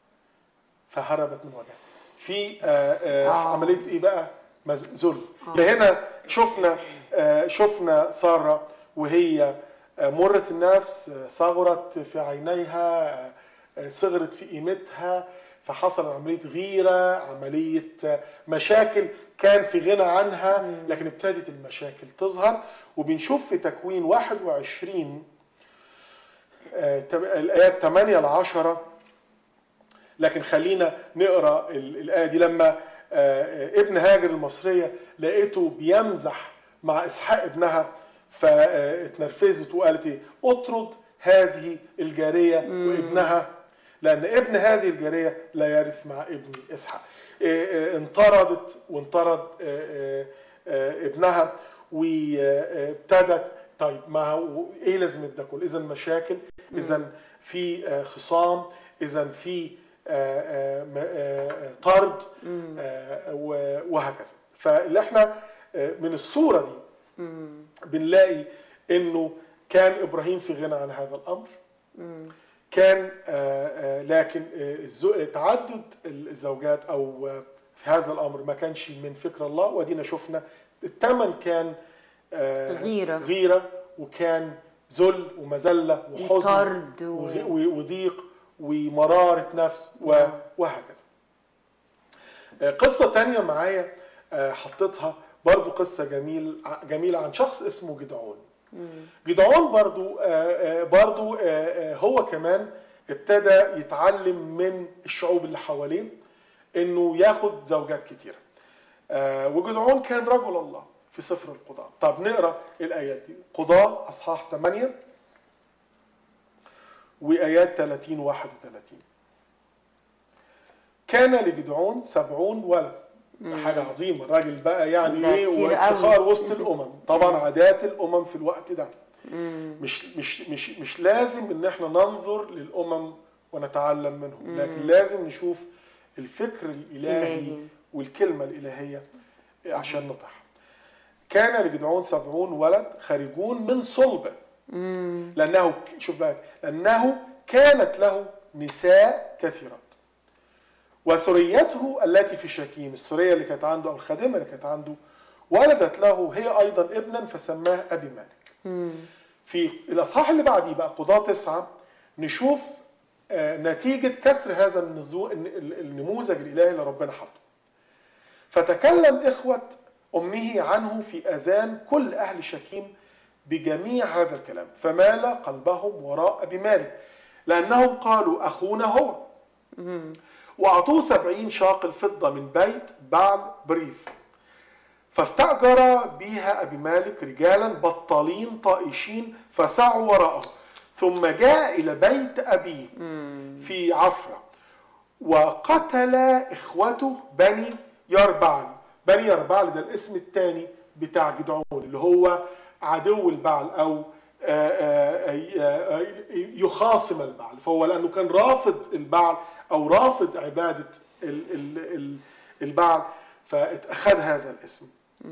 فهربت من وجهها في آه آه آه. عملية ايه بقى مز- ذل آه. يبقى هنا شفنا آه شفنا سارة وهي آه مرت النفس آه صغرت في عينيها آه آه صغرت في قيمتها فحصل عملية غيرة عملية آه مشاكل كان في غنى عنها لكن ابتدت المشاكل تظهر وبنشوف في تكوين 21 آه، تم- الآيات 8 ل 10 لكن خلينا نقرا ال- الآية دي لما آه، آه، ابن هاجر المصرية لقيته بيمزح مع إسحاق ابنها فاتنرفزت وقالت ايه اطرد هذه الجارية وابنها لأن ابن هذه الجارية لا يرث مع ابن إسحاق آه، آه، انطردت وانطرد آه، آه، آه، ابنها وابتدت طيب ما هو ايه لازمه ده كله؟ اذا مشاكل، اذا في آه، خصام، اذا في آه، آه، م- آه، آه، طرد آه، و- وهكذا. فاللي احنا آه، من الصوره دي مم. بنلاقي انه كان ابراهيم في غنى عن هذا الامر مم. كان آه، آه، لكن آه، الزو- تعدد الزوجات او آه، في هذا الامر ما كانش من فكر الله ودينا شفنا الثمن كان آه، غيرة. غيره وكان ذل ومذله وحزن وطرد و- وغ- و- وضيق ومراره نفس و- نعم. وهكذا آه، قصه تانية معايا آه، حطيتها برضو قصه جميل جميله عن شخص اسمه جدعون مم. جدعون برضو آه، آه، برضو آه، آه، هو كمان ابتدى يتعلم من الشعوب اللي حواليه انه ياخد زوجات كتيره آه، وجدعون كان رجل الله في سفر القضاء طب نقرا الايات دي قضاء اصحاح 8 وايات 30 31 كان لجدعون سبعون ولد حاجة عظيمة الراجل بقى يعني ده ايه كتير وافتخار قوي. وسط الامم طبعا عادات الامم في الوقت ده مم. مش مش مش مش لازم ان احنا ننظر للامم ونتعلم منهم مم. لكن لازم نشوف الفكر الالهي إلهي. والكلمه الالهيه عشان نطح كان لجدعون سبعون ولد خارجون من صلبه مم. لانه شوف بقى لانه كانت له نساء كثيرات وسريته التي في شكيم السريه اللي كانت عنده او الخادمه اللي كانت عنده ولدت له هي ايضا ابنا فسماه ابي مالك مم. في الاصحاح اللي بعديه بقى قضاة تسعة نشوف آه، نتيجة كسر هذا النزو- الن- النموذج الإلهي اللي ربنا حطه. فتكلم إخوة أمه عنه في أذان كل أهل شكيم بجميع هذا الكلام فمال قلبهم وراء أبي مالك لأنهم قالوا أخونا هو مم. وأعطوه سبعين شاقل فضة من بيت بعل بريث فاستأجر بها أبي مالك رجالا بطالين طائشين فسعوا وراءه ثم جاء إلى بيت أبيه في عفرة وقتل إخوته بني يربعل بني يربعل ده الاسم الثاني بتاع جدعون اللي هو عدو البعل أو آه، آه، آه، يخاصم البعل فهو لأنه كان رافض البعل أو رافض عبادة ال- ال- ال- البعل فأخذ هذا الاسم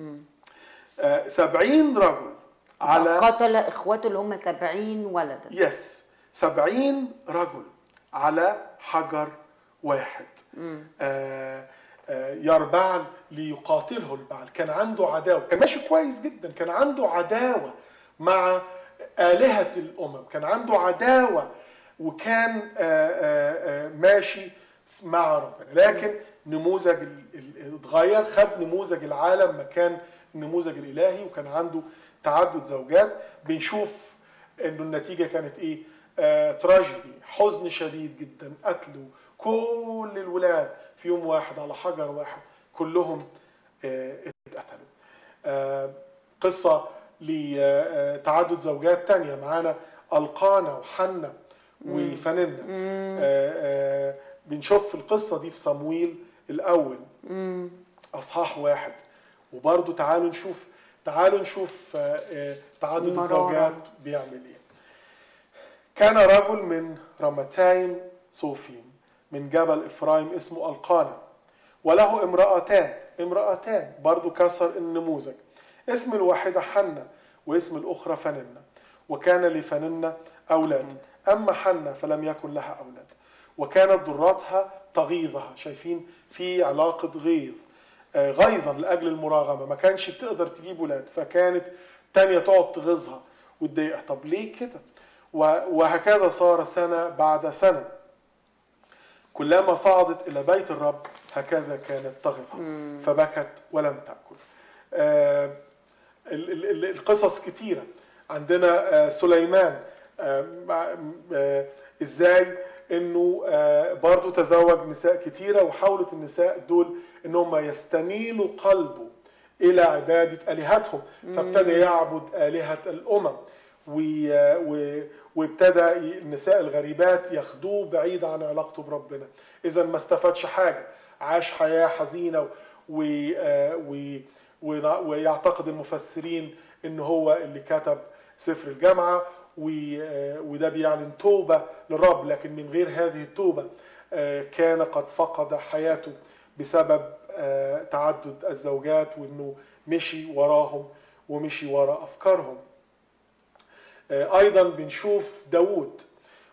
آه، سبعين رجل على قتل اخواته اللي هم 70 ولدا يس سبعين رجل على حجر واحد آه آه يربعل ليقاتله البعل كان عنده عداوة كان ماشي كويس جدا كان عنده عداوة مع آلهة الأمم كان عنده عداوة وكان آه آه آه ماشي مع ربنا لكن نموذج ال- ال- اتغير خد نموذج العالم مكان النموذج الإلهي وكان عنده تعدد زوجات بنشوف انه النتيجه كانت ايه؟ آه تراجيدي حزن شديد جدا قتلوا كل الولاد في يوم واحد على حجر واحد كلهم آه اتقتلوا. آه قصه لتعدد زوجات تانية معانا القانا وحنا وفننا آه آه بنشوف في القصه دي في صمويل الاول اصحاح واحد وبرضه تعالوا نشوف تعالوا نشوف آه، آه، تعدد المرارة. الزوجات بيعمل ايه كان رجل من رمتايم صوفيم من جبل افرايم اسمه القانا وله امرأتان امرأتان برضو كسر النموذج اسم الواحدة حنة واسم الأخرى فننة وكان لفننة أولاد أما حنة فلم يكن لها أولاد وكانت ضراتها تغيظها شايفين في علاقة غيظ آه، غيظا لأجل المراغمة ما كانش بتقدر تجيب ولاد فكانت تانية تقعد تغيظها وتضايقها طب ليه كده و- وهكذا صار سنة بعد سنة كلما صعدت إلى بيت الرب هكذا كانت تغضها فبكت ولم تأكل آه، ال- ال- ال- القصص كتيرة عندنا آه، سليمان آه، مع- آه، ازاي انه آه، برضو تزوج نساء كتيرة وحاولت النساء دول انهم يستميلوا قلبه الى عبادة الهتهم فابتدى يعبد الهة الامم و- و- وابتدى ي- النساء الغريبات ياخدوه بعيد عن علاقته بربنا اذا ما استفادش حاجة عاش حياة حزينة و آه، و- ونا- ويعتقد المفسرين ان هو اللي كتب سفر الجامعة و- آه، وده بيعلن توبة للرب لكن من غير هذه التوبة آه، كان قد فقد حياته بسبب آه، تعدد الزوجات وانه مشي وراهم ومشي وراء افكارهم آه، ايضا بنشوف داوود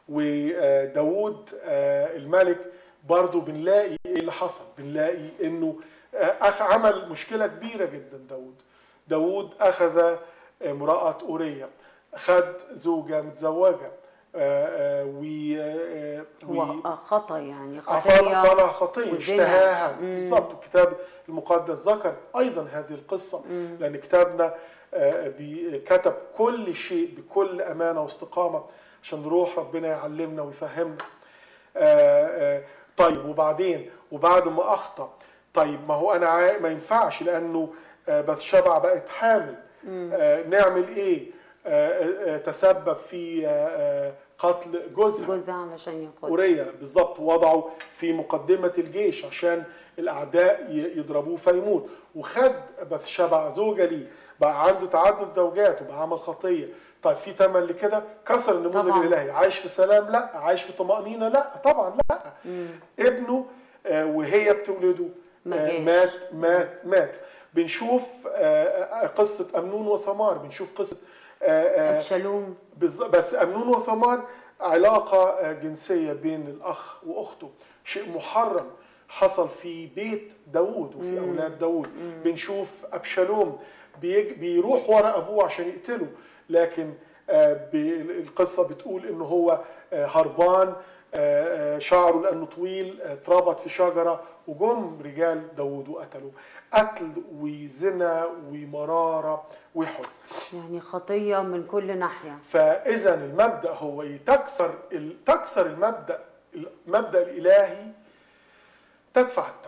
وداوود آه، الملك برضو بنلاقي ايه اللي حصل بنلاقي انه آه، أخ- عمل مشكلة كبيرة جدا داوود داوود اخذ امرأة اورية خد زوجة متزوجة آه، آه، و آه، و- هو خطا يعني صنع خطيه صنع خطيه وزنا. اشتهاها مم. بالظبط الكتاب المقدس ذكر ايضا هذه القصه لان كتابنا آه، بي- كتب كل شيء بكل امانه واستقامه عشان روح ربنا يعلمنا ويفهمنا آه، آه، طيب وبعدين وبعد ما اخطا طيب ما هو انا عا- ما ينفعش لانه آه، بثشبع بقت حامل آه، نعمل ايه آه، آه، آه، تسبب في آه، آه، قتل جوزها جوزها علشان ياخد أوريا بالظبط وضعه في مقدمة الجيش عشان الأعداء ي- يضربوه فيموت وخد بثشبع زوجة ليه بقى عنده تعدد زوجات وبقى عمل خطية طيب في تمن لكده كسر النموذج طبعاً. الإلهي عايش في سلام لا عايش في طمأنينة لا طبعا لا ابنه آه، وهي بتولده ما آه، جاش. مات مات مات بنشوف آه، آه، قصة أمنون وثمار بنشوف قصة آه، آه، ابشالوم بالظ- بس أمنون وثمار علاقة آه، جنسية بين الأخ وأخته شيء محرم حصل في بيت داوود وفي أولاد داوود بنشوف أبشالوم بيج- بيروح ورا أبوه عشان يقتله لكن آه، ب- القصة بتقول إنه هو آه، هربان آه، آه، شعره لأنه طويل آه، اتربط في شجرة وجم رجال داوود وقتلوه قتل وزنا ومرارة وحزن يعني خطيه من كل ناحيه فاذا المبدا هو إيه؟ تكسر ال- تكسر المبدا المبدا الالهي تدفع الثمن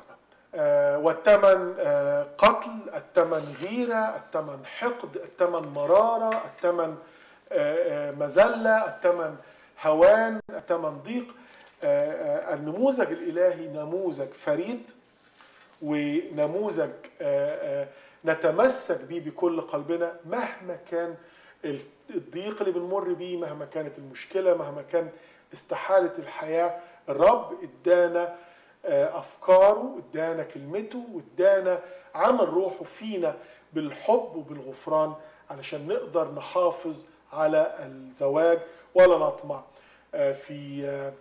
آه، والثمن آه، قتل الثمن غيرة الثمن حقد الثمن مرارة الثمن آه، آه، مذلة الثمن هوان الثمن ضيق آه، آه، النموذج الإلهي نموذج فريد ونموذج آه، آه، نتمسك بيه بكل قلبنا مهما كان الضيق اللي بنمر بيه مهما كانت المشكلة مهما كان استحالة الحياة الرب ادانا آه، أفكاره ادانا كلمته وادانا عمل روحه فينا بالحب وبالغفران علشان نقدر نحافظ على الزواج ولا نطمع آه، في آه،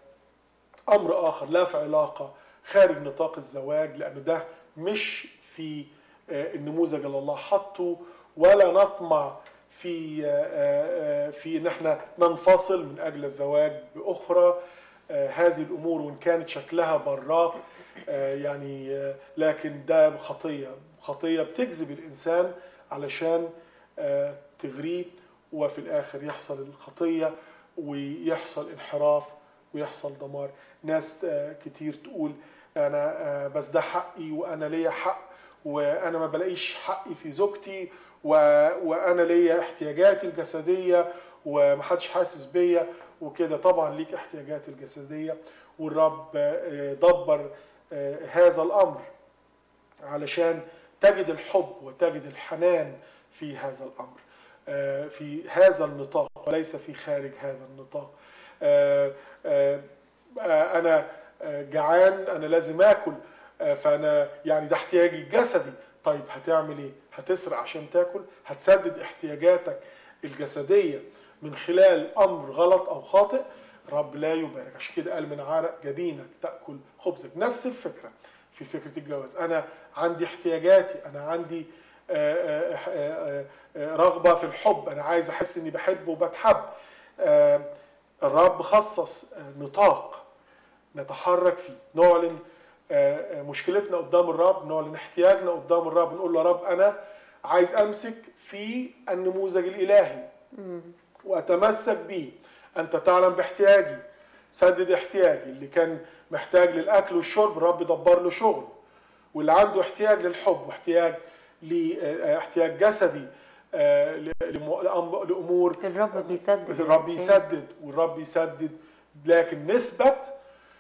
امر اخر لا في علاقه خارج نطاق الزواج لانه ده مش في آه، النموذج اللي الله حطه ولا نطمع في آه، آه، في ان احنا ننفصل من اجل الزواج باخرى آه، هذه الامور وان كانت شكلها براق آه، يعني آه، لكن ده خطيه خطيه بتجذب الانسان علشان آه، تغريه وفي الاخر يحصل الخطيه ويحصل انحراف ويحصل دمار ناس آه، كتير تقول انا آه، بس ده حقي وانا ليا حق وانا ما بلاقيش حقي في زوجتي و... وانا ليا احتياجاتي الجسديه ومحدش حاسس بيا وكده طبعا ليك احتياجات الجسديه والرب آه، دبر آه، هذا الامر علشان تجد الحب وتجد الحنان في هذا الامر آه، في هذا النطاق وليس في خارج هذا النطاق آه، آه، آه، انا آه، جعان انا لازم اكل آه، فانا يعني ده احتياجي الجسدي طيب هتعمل ايه هتسرق عشان تاكل هتسدد احتياجاتك الجسديه من خلال امر غلط او خاطئ رب لا يبارك عشان كده قال من عرق جبينك تاكل خبزك نفس الفكره في فكره الجواز انا عندي احتياجاتي انا عندي آه، آه، آه، آه، رغبه في الحب انا عايز احس اني بحب وبتحب آه، الرب خصص آه، نطاق نتحرك فيه نعلن آه، آه، مشكلتنا قدام الرب نعلن احتياجنا قدام الرب نقول له يا رب انا عايز امسك في النموذج الالهي واتمسك به انت تعلم باحتياجي سدد احتياجي اللي كان محتاج للاكل والشرب الرب دبر له شغل واللي عنده احتياج للحب واحتياج لاحتياج جسدي آه، ل- لم- لأم- لامور الرب بيسدد الرب يسدد والرب يسدد لكن نثبت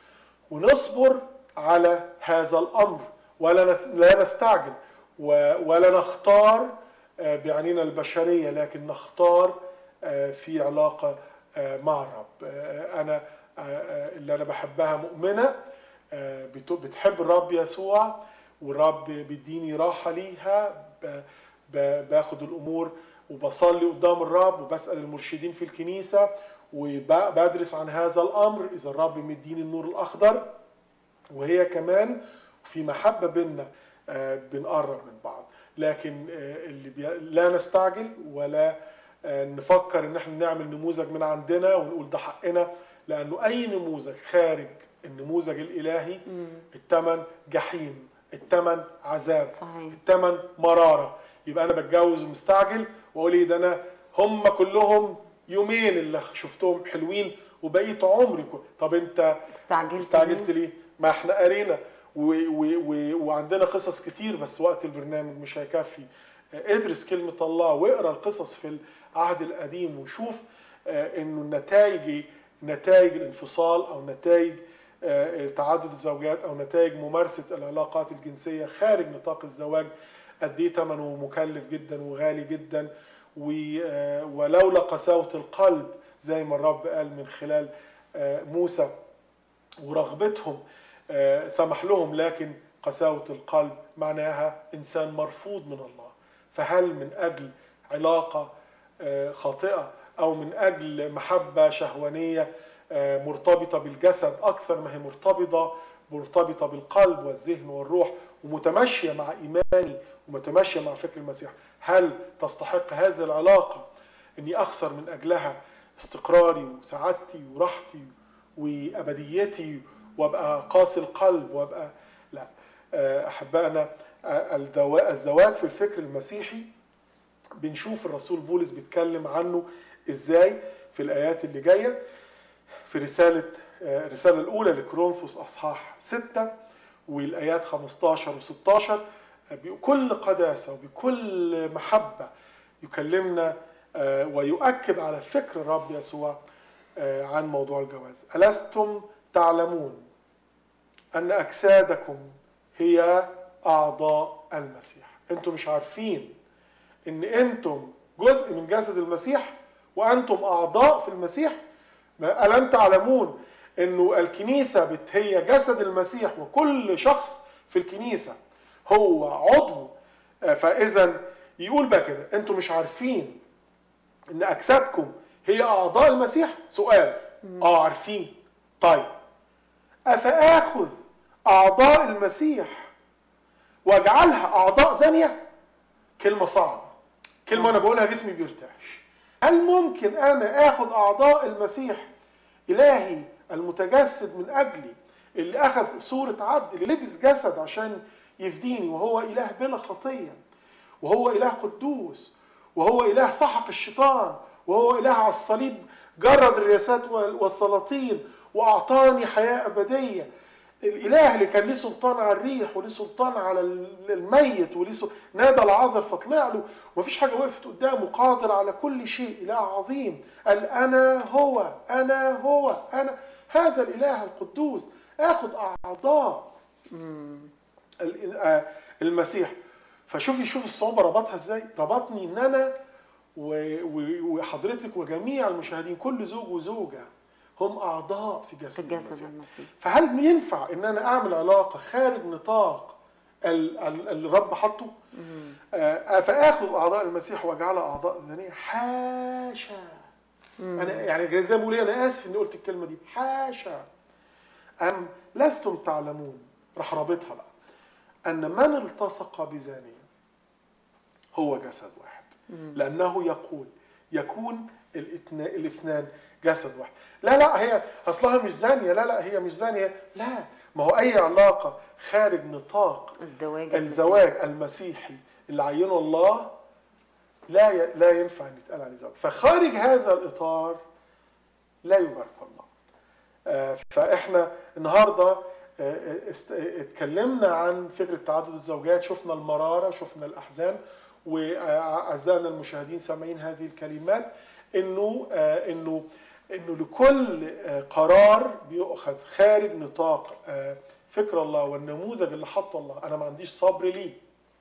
ونصبر على هذا الامر ولا نت- لا نستعجل و- ولا نختار آه، بعيننا البشريه لكن نختار آه، في علاقه آه، مع الرب آه، انا آه، آه، اللي انا بحبها مؤمنه آه، بت- بتحب الرب يسوع والرب بيديني راحه ليها ب- ب- باخد الامور وبصلي قدام الرب وبسال المرشدين في الكنيسه وبدرس عن هذا الامر اذا الرب مديني النور الاخضر وهي كمان في محبه بينا آه، بنقرب من بعض لكن آه، اللي بي... لا نستعجل ولا آه، نفكر ان احنا نعمل نموذج من عندنا ونقول ده حقنا لانه اي نموذج خارج النموذج الالهي الثمن جحيم الثمن عذاب صحيح الثمن مراره يبقى انا بتجوز ومستعجل واقول ايه ده انا هم كلهم يومين اللي شفتهم حلوين وبقيت عمري كله طب انت استعجلت استعجلت ليه؟ ليه؟ ما احنا قرينا و و و وعندنا قصص كتير بس وقت البرنامج مش هيكفي آه، ادرس كلمة الله واقرا القصص في العهد القديم وشوف آه، انه النتائج نتائج الانفصال او نتائج آه، تعدد الزوجات او نتائج ممارسة العلاقات الجنسية خارج نطاق الزواج قد ايه ثمنه مكلف جدا وغالي جدا و- آه، ولولا قساوة القلب زي ما الرب قال من خلال آه، موسى ورغبتهم آه، سمح لهم لكن قساوة القلب معناها إنسان مرفوض من الله فهل من أجل علاقة آه، خاطئة أو من أجل محبة شهوانية آه، مرتبطة بالجسد أكثر ما هي مرتبطة مرتبطة بالقلب والذهن والروح ومتمشية مع إيماني ومتمشية مع فكر المسيح هل تستحق هذه العلاقة أني أخسر من أجلها استقراري وسعادتي وراحتي وابديتي وابقى قاسي القلب وابقى لا آه، احبائنا آه، الدوا- الزواج في الفكر المسيحي بنشوف الرسول بولس بيتكلم عنه ازاي في الايات اللي جايه في رساله آه، الرساله الاولى لكورنثوس اصحاح 6 والايات 15 و16 بكل قداسه وبكل محبه يكلمنا آه، ويؤكد على فكر الرب يسوع آه، عن موضوع الجواز ألستم تعلمون أن أجسادكم هي أعضاء المسيح أنتم مش عارفين أن أنتم جزء من جسد المسيح وأنتم أعضاء في المسيح ما- ألم تعلمون أنه الكنيسة بت- هي جسد المسيح وكل شخص في الكنيسة هو عضو آه، فإذا يقول بقى كده أنتم مش عارفين ان اجسادكم هي اعضاء المسيح سؤال اه عارفين طيب افاخذ اعضاء المسيح واجعلها اعضاء ثانيه كلمه صعبه كلمه انا بقولها جسمي بيرتعش هل ممكن انا اخذ اعضاء المسيح الهي المتجسد من اجلي اللي اخذ صوره عبد اللي لبس جسد عشان يفديني وهو اله بلا خطيه وهو اله قدوس وهو اله سحق الشيطان وهو اله على الصليب جرد الرياسات والسلاطين واعطاني حياه ابديه الاله اللي كان ليه سلطان على الريح وليه سلطان على الميت وليه سل... نادى العذر فطلع له ومفيش حاجه وقفت قدامه قادر على كل شيء اله عظيم قال انا هو انا هو انا هذا الاله القدوس اخذ اعضاء ال- آه، المسيح فشوفي شوف الصعوبه ربطها ازاي ربطني ان انا و- و- وحضرتك وجميع المشاهدين كل زوج وزوجه هم اعضاء في في جسد جسد المسيح المسيح فهل ينفع ان انا اعمل علاقه خارج نطاق ال- ال- اللي الرب حطه آه، فاخذ اعضاء المسيح واجعلها اعضاء ذنيه حاشا انا يعني زي ما بقول إيه، انا اسف اني قلت الكلمه دي حاشا ام لستم تعلمون راح رابطها بقى ان من التصق بزانيه هو جسد واحد لانه يقول يكون الاثنان الاثنان جسد واحد لا لا هي اصلها مش زانيه لا لا هي مش زانيه لا ما هو اي علاقه خارج نطاق الزواج الزواج المسيحي اللي عينه الله لا ي... لا ينفع ان يتقال عليه زواج فخارج هذا الاطار لا يبارك الله آه، فاحنا النهارده آه، است- آه، اتكلمنا عن فكره تعدد الزوجات شفنا المراره شفنا الاحزان واعزائنا المشاهدين سامعين هذه الكلمات انه آه، انه انه لكل آه، قرار بيؤخذ خارج نطاق آه، فكر الله والنموذج اللي حطه الله انا ما عنديش صبر ليه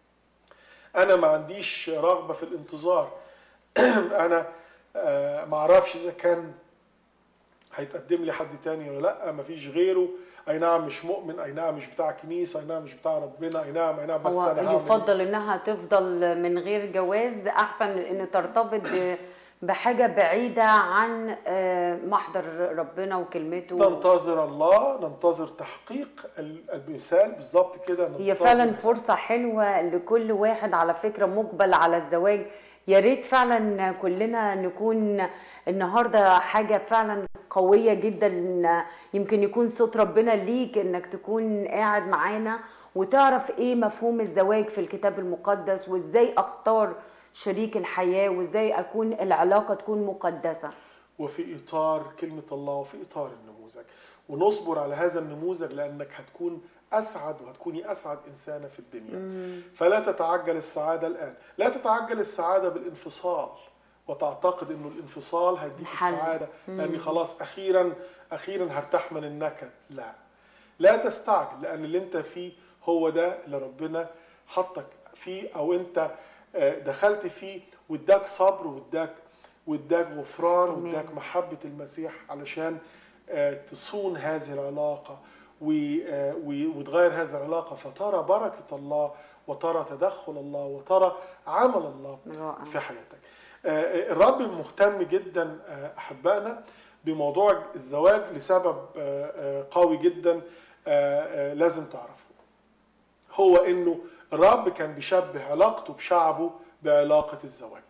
انا ما عنديش رغبه في الانتظار انا آه، ما اعرفش اذا كان هيتقدم لي حد تاني ولا لا مفيش غيره اي نعم مش مؤمن اي نعم مش بتاع كنيسه اي نعم مش بتاع ربنا اي نعم اي نعم بس هو انا هعمل يفضل انها تفضل من غير جواز احسن من ان ترتبط ب- بحاجه بعيده عن آه، محضر ربنا وكلمته ننتظر الله ننتظر تحقيق ال- المثال بالظبط كده هي ننتظر- فعلا فرصة حلوة لكل واحد على فكرة مقبل على الزواج يا ريت فعلا كلنا نكون النهارده حاجة فعلا قوية جدا يمكن يكون صوت ربنا ليك انك تكون قاعد معانا وتعرف ايه مفهوم الزواج في الكتاب المقدس وازاي اختار شريك الحياة وازاي اكون العلاقة تكون مقدسة وفي اطار كلمه الله وفي اطار النموذج ونصبر على هذا النموذج لانك هتكون اسعد وهتكوني اسعد انسانه في الدنيا فلا تتعجل السعاده الان لا تتعجل السعاده بالانفصال وتعتقد انه الانفصال هيديك حل. السعاده لاني خلاص اخيرا اخيرا هرتاح من النكد لا لا تستعجل لان اللي انت فيه هو ده اللي ربنا حطك فيه او انت آه، دخلت فيه واداك صبر واداك واداك غفران تمام. واداك محبه المسيح علشان آه، تصون هذه العلاقه و- آه، و- وتغير هذه العلاقه فترى بركه الله وترى تدخل الله وترى عمل الله رائع. في حياتك. آه، الرب مهتم جدا آه، احبائنا بموضوع الزواج لسبب آه، آه، قوي جدا آه، آه، لازم تعرفه. هو انه الرب كان بيشبه علاقته بشعبه بعلاقه الزواج.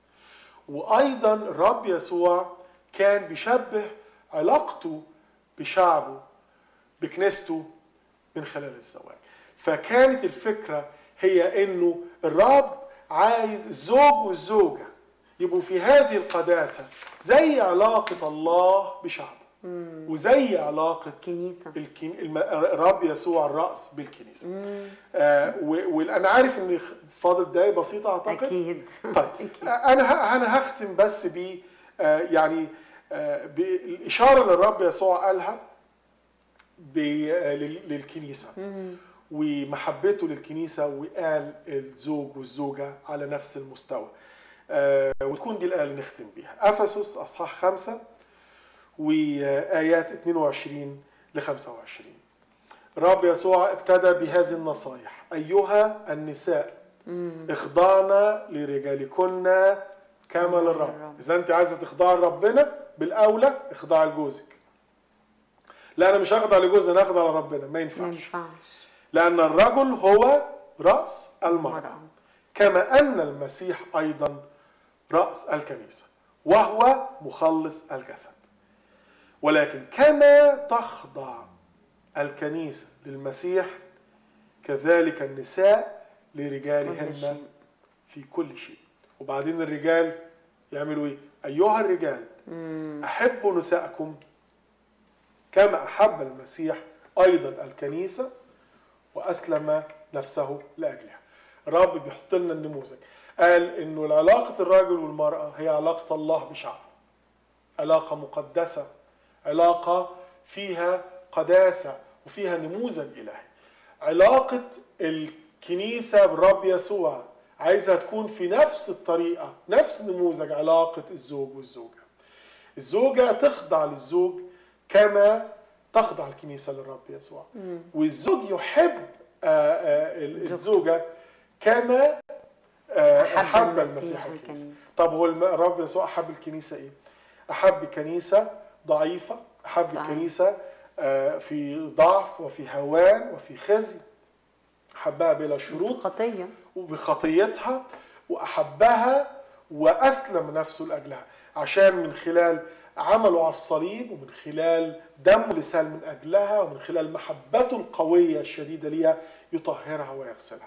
وايضا الرب يسوع كان بيشبه علاقته بشعبه بكنيسته من خلال الزواج فكانت الفكره هي انه الرب عايز الزوج والزوجه يبقوا في هذه القداسه زي علاقه الله بشعبه وزي علاقه كنيسه الكن... الم... الرب يسوع الراس بالكنيسه آه و... وانا عارف ان فاضل دقايق بسيطه اعتقد اكيد طيب أكيد. انا ه... انا هختم بس ب آه يعني آه بالاشاره اللي الرب يسوع قالها ب... آه لل... للكنيسه ومحبته للكنيسه وقال الزوج والزوجه على نفس المستوى آه وتكون دي الايه اللي نختم بيها افسس اصحاح خمسة وايات 22 ل 25 الرب يسوع ابتدى بهذه النصائح ايها النساء اخضعنا لرجالكن كما للرب اذا انت عايزه تخضعي لربنا بالاولى اخضعي لجوزك لا انا مش هخضع لجوزي انا هخضع لربنا ما ما ينفعش ينفعش لان الرجل هو راس المراه مرأة. كما ان المسيح ايضا راس الكنيسه وهو مخلص الجسد ولكن كما تخضع الكنيسه للمسيح كذلك النساء كل لرجالهن شيء. في كل شيء وبعدين الرجال يعملوا ايه ايها الرجال احبوا نساءكم كما احب المسيح ايضا الكنيسه واسلم نفسه لاجلها الرب بيحط لنا النموذج قال انه علاقه الرجل والمراه هي علاقه الله بشعبه علاقه مقدسه علاقه فيها قداسه وفيها نموذج الهي علاقه الكنيسه بالرب يسوع عايزها تكون في نفس الطريقه نفس نموذج علاقه الزوج والزوجه الزوجه تخضع للزوج كما تخضع الكنيسه للرب يسوع والزوج يحب آه، آه، زوجته. الزوجه كما آه، أحب احب المسيح المسيح الكنيسه الكنيسة. طب هو الم- الرب يسوع احب الكنيسه ايه احب كنيسه ضعيفه احب صحيح. الكنيسه آه، في ضعف وفي هوان وفي خزي احبها بلا شروط خطيه وبخطيتها واحبها واسلم نفسه لاجلها عشان من خلال عمله على الصليب ومن خلال دمه اللي سال من اجلها ومن خلال محبته القويه الشديده ليها يطهرها ويغسلها.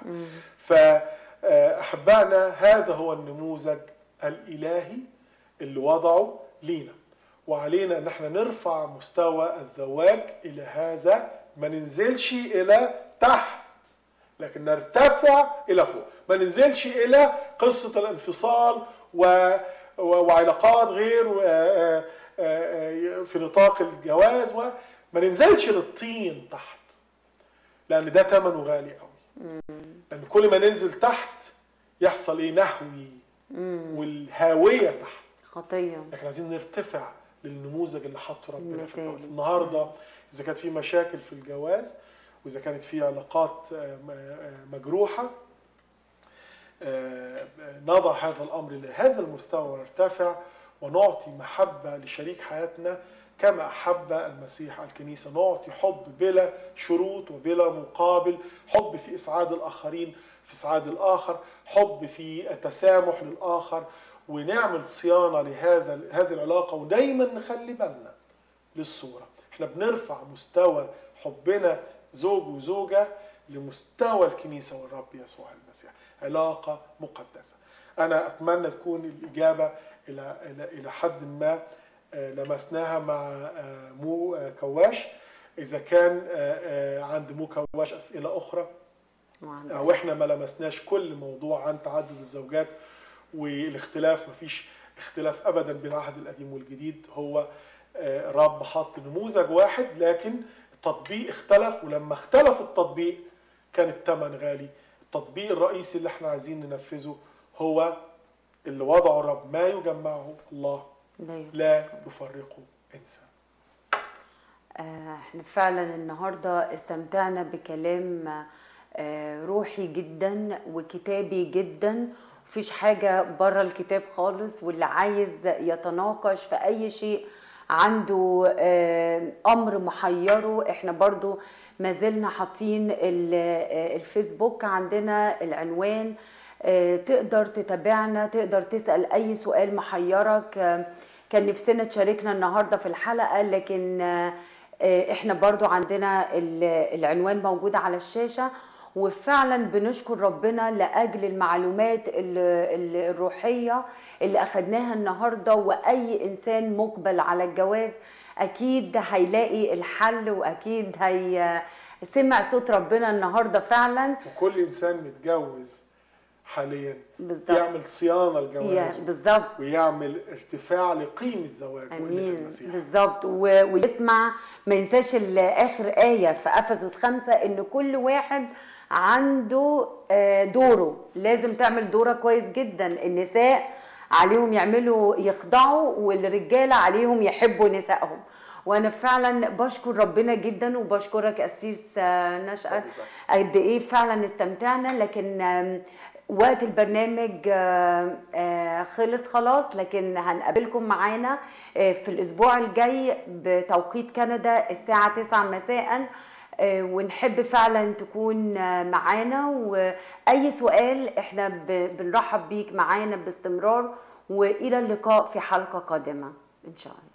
فاحبائنا هذا هو النموذج الالهي اللي وضعه لينا وعلينا ان احنا نرفع مستوى الزواج الى هذا ما ننزلش الى تحت لكن نرتفع الى فوق ما ننزلش الى قصه الانفصال و... و... وعلاقات غير آه، آه، آه، في نطاق الجواز وما ننزلش للطين تحت لان ده ثمنه غالي قوي لان كل ما ننزل تحت يحصل ايه نهوي والهاويه تحت خطيه لكن عايزين نرتفع للنموذج اللي حطه ربنا في المثالي. الجواز النهارده اذا كانت في مشاكل في الجواز واذا كانت في علاقات آه، م- آه، مجروحه آه، نضع هذا الامر لهذا المستوى ونرتفع ونعطي محبه لشريك حياتنا كما احب المسيح الكنيسه نعطي حب بلا شروط وبلا مقابل حب في اسعاد الاخرين في اسعاد الاخر حب في التسامح للاخر ونعمل صيانه لهذا هذه العلاقه ودايما نخلي بالنا للصوره احنا بنرفع مستوى حبنا زوج وزوجه لمستوى الكنيسه والرب يسوع المسيح علاقه مقدسه انا اتمنى تكون الاجابه الى الى الى حد ما آه، لمسناها مع آه، مو آه، كواش اذا كان آه، آه، عند مو كواش اسئله اخرى وعندك. او احنا ما لمسناش كل موضوع عن تعدد الزوجات والاختلاف مفيش اختلاف ابدا بين العهد القديم والجديد هو آه، رب حط نموذج واحد لكن التطبيق اختلف ولما اختلف التطبيق كان الثمن غالي التطبيق الرئيسي اللي احنا عايزين ننفذه هو اللي وضعه الرب ما يجمعه الله لا يفرق. لا يفرقه انسان آه، احنا فعلا النهارده استمتعنا بكلام آه، روحي جدا وكتابي جدا مفيش حاجة بره الكتاب خالص واللي عايز يتناقش في أي شيء عنده آه، أمر محيره احنا برضو ما زلنا حاطين ال- آه، الفيسبوك عندنا العنوان آه، تقدر تتابعنا تقدر تسأل أي سؤال محيرك آه، كان نفسنا تشاركنا النهاردة في الحلقة لكن آه، آه، احنا برضو عندنا ال- العنوان موجود على الشاشة وفعلا بنشكر ربنا لأجل المعلومات ال- ال- الروحية اللي أخدناها النهاردة وأي إنسان مقبل على الجواز اكيد هيلاقي الحل واكيد هي سمع صوت ربنا النهارده فعلا وكل انسان متجوز حاليا بالظبط يعمل صيانه يا- لجوازه بالظبط ويعمل ارتفاع لقيمه زواجه اللي في امين المسيح بالظبط و- ويسمع ما ينساش ال- اخر ايه في افسس خمسة ان كل واحد عنده آه، دوره لازم تعمل دورك كويس جدا النساء عليهم يعملوا يخضعوا والرجاله عليهم يحبوا نسائهم وانا فعلا بشكر ربنا جدا وبشكرك اسيس آه، نشأت قد ايه فعلا استمتعنا لكن آم، وقت البرنامج آه، آه، خلص خلاص لكن هنقابلكم معانا آه، في الاسبوع الجاي بتوقيت كندا الساعه 9 مساء آه، ونحب فعلا تكون آه، معانا واي سؤال احنا ب- بنرحب بيك معانا باستمرار والى اللقاء في حلقه قادمه ان شاء الله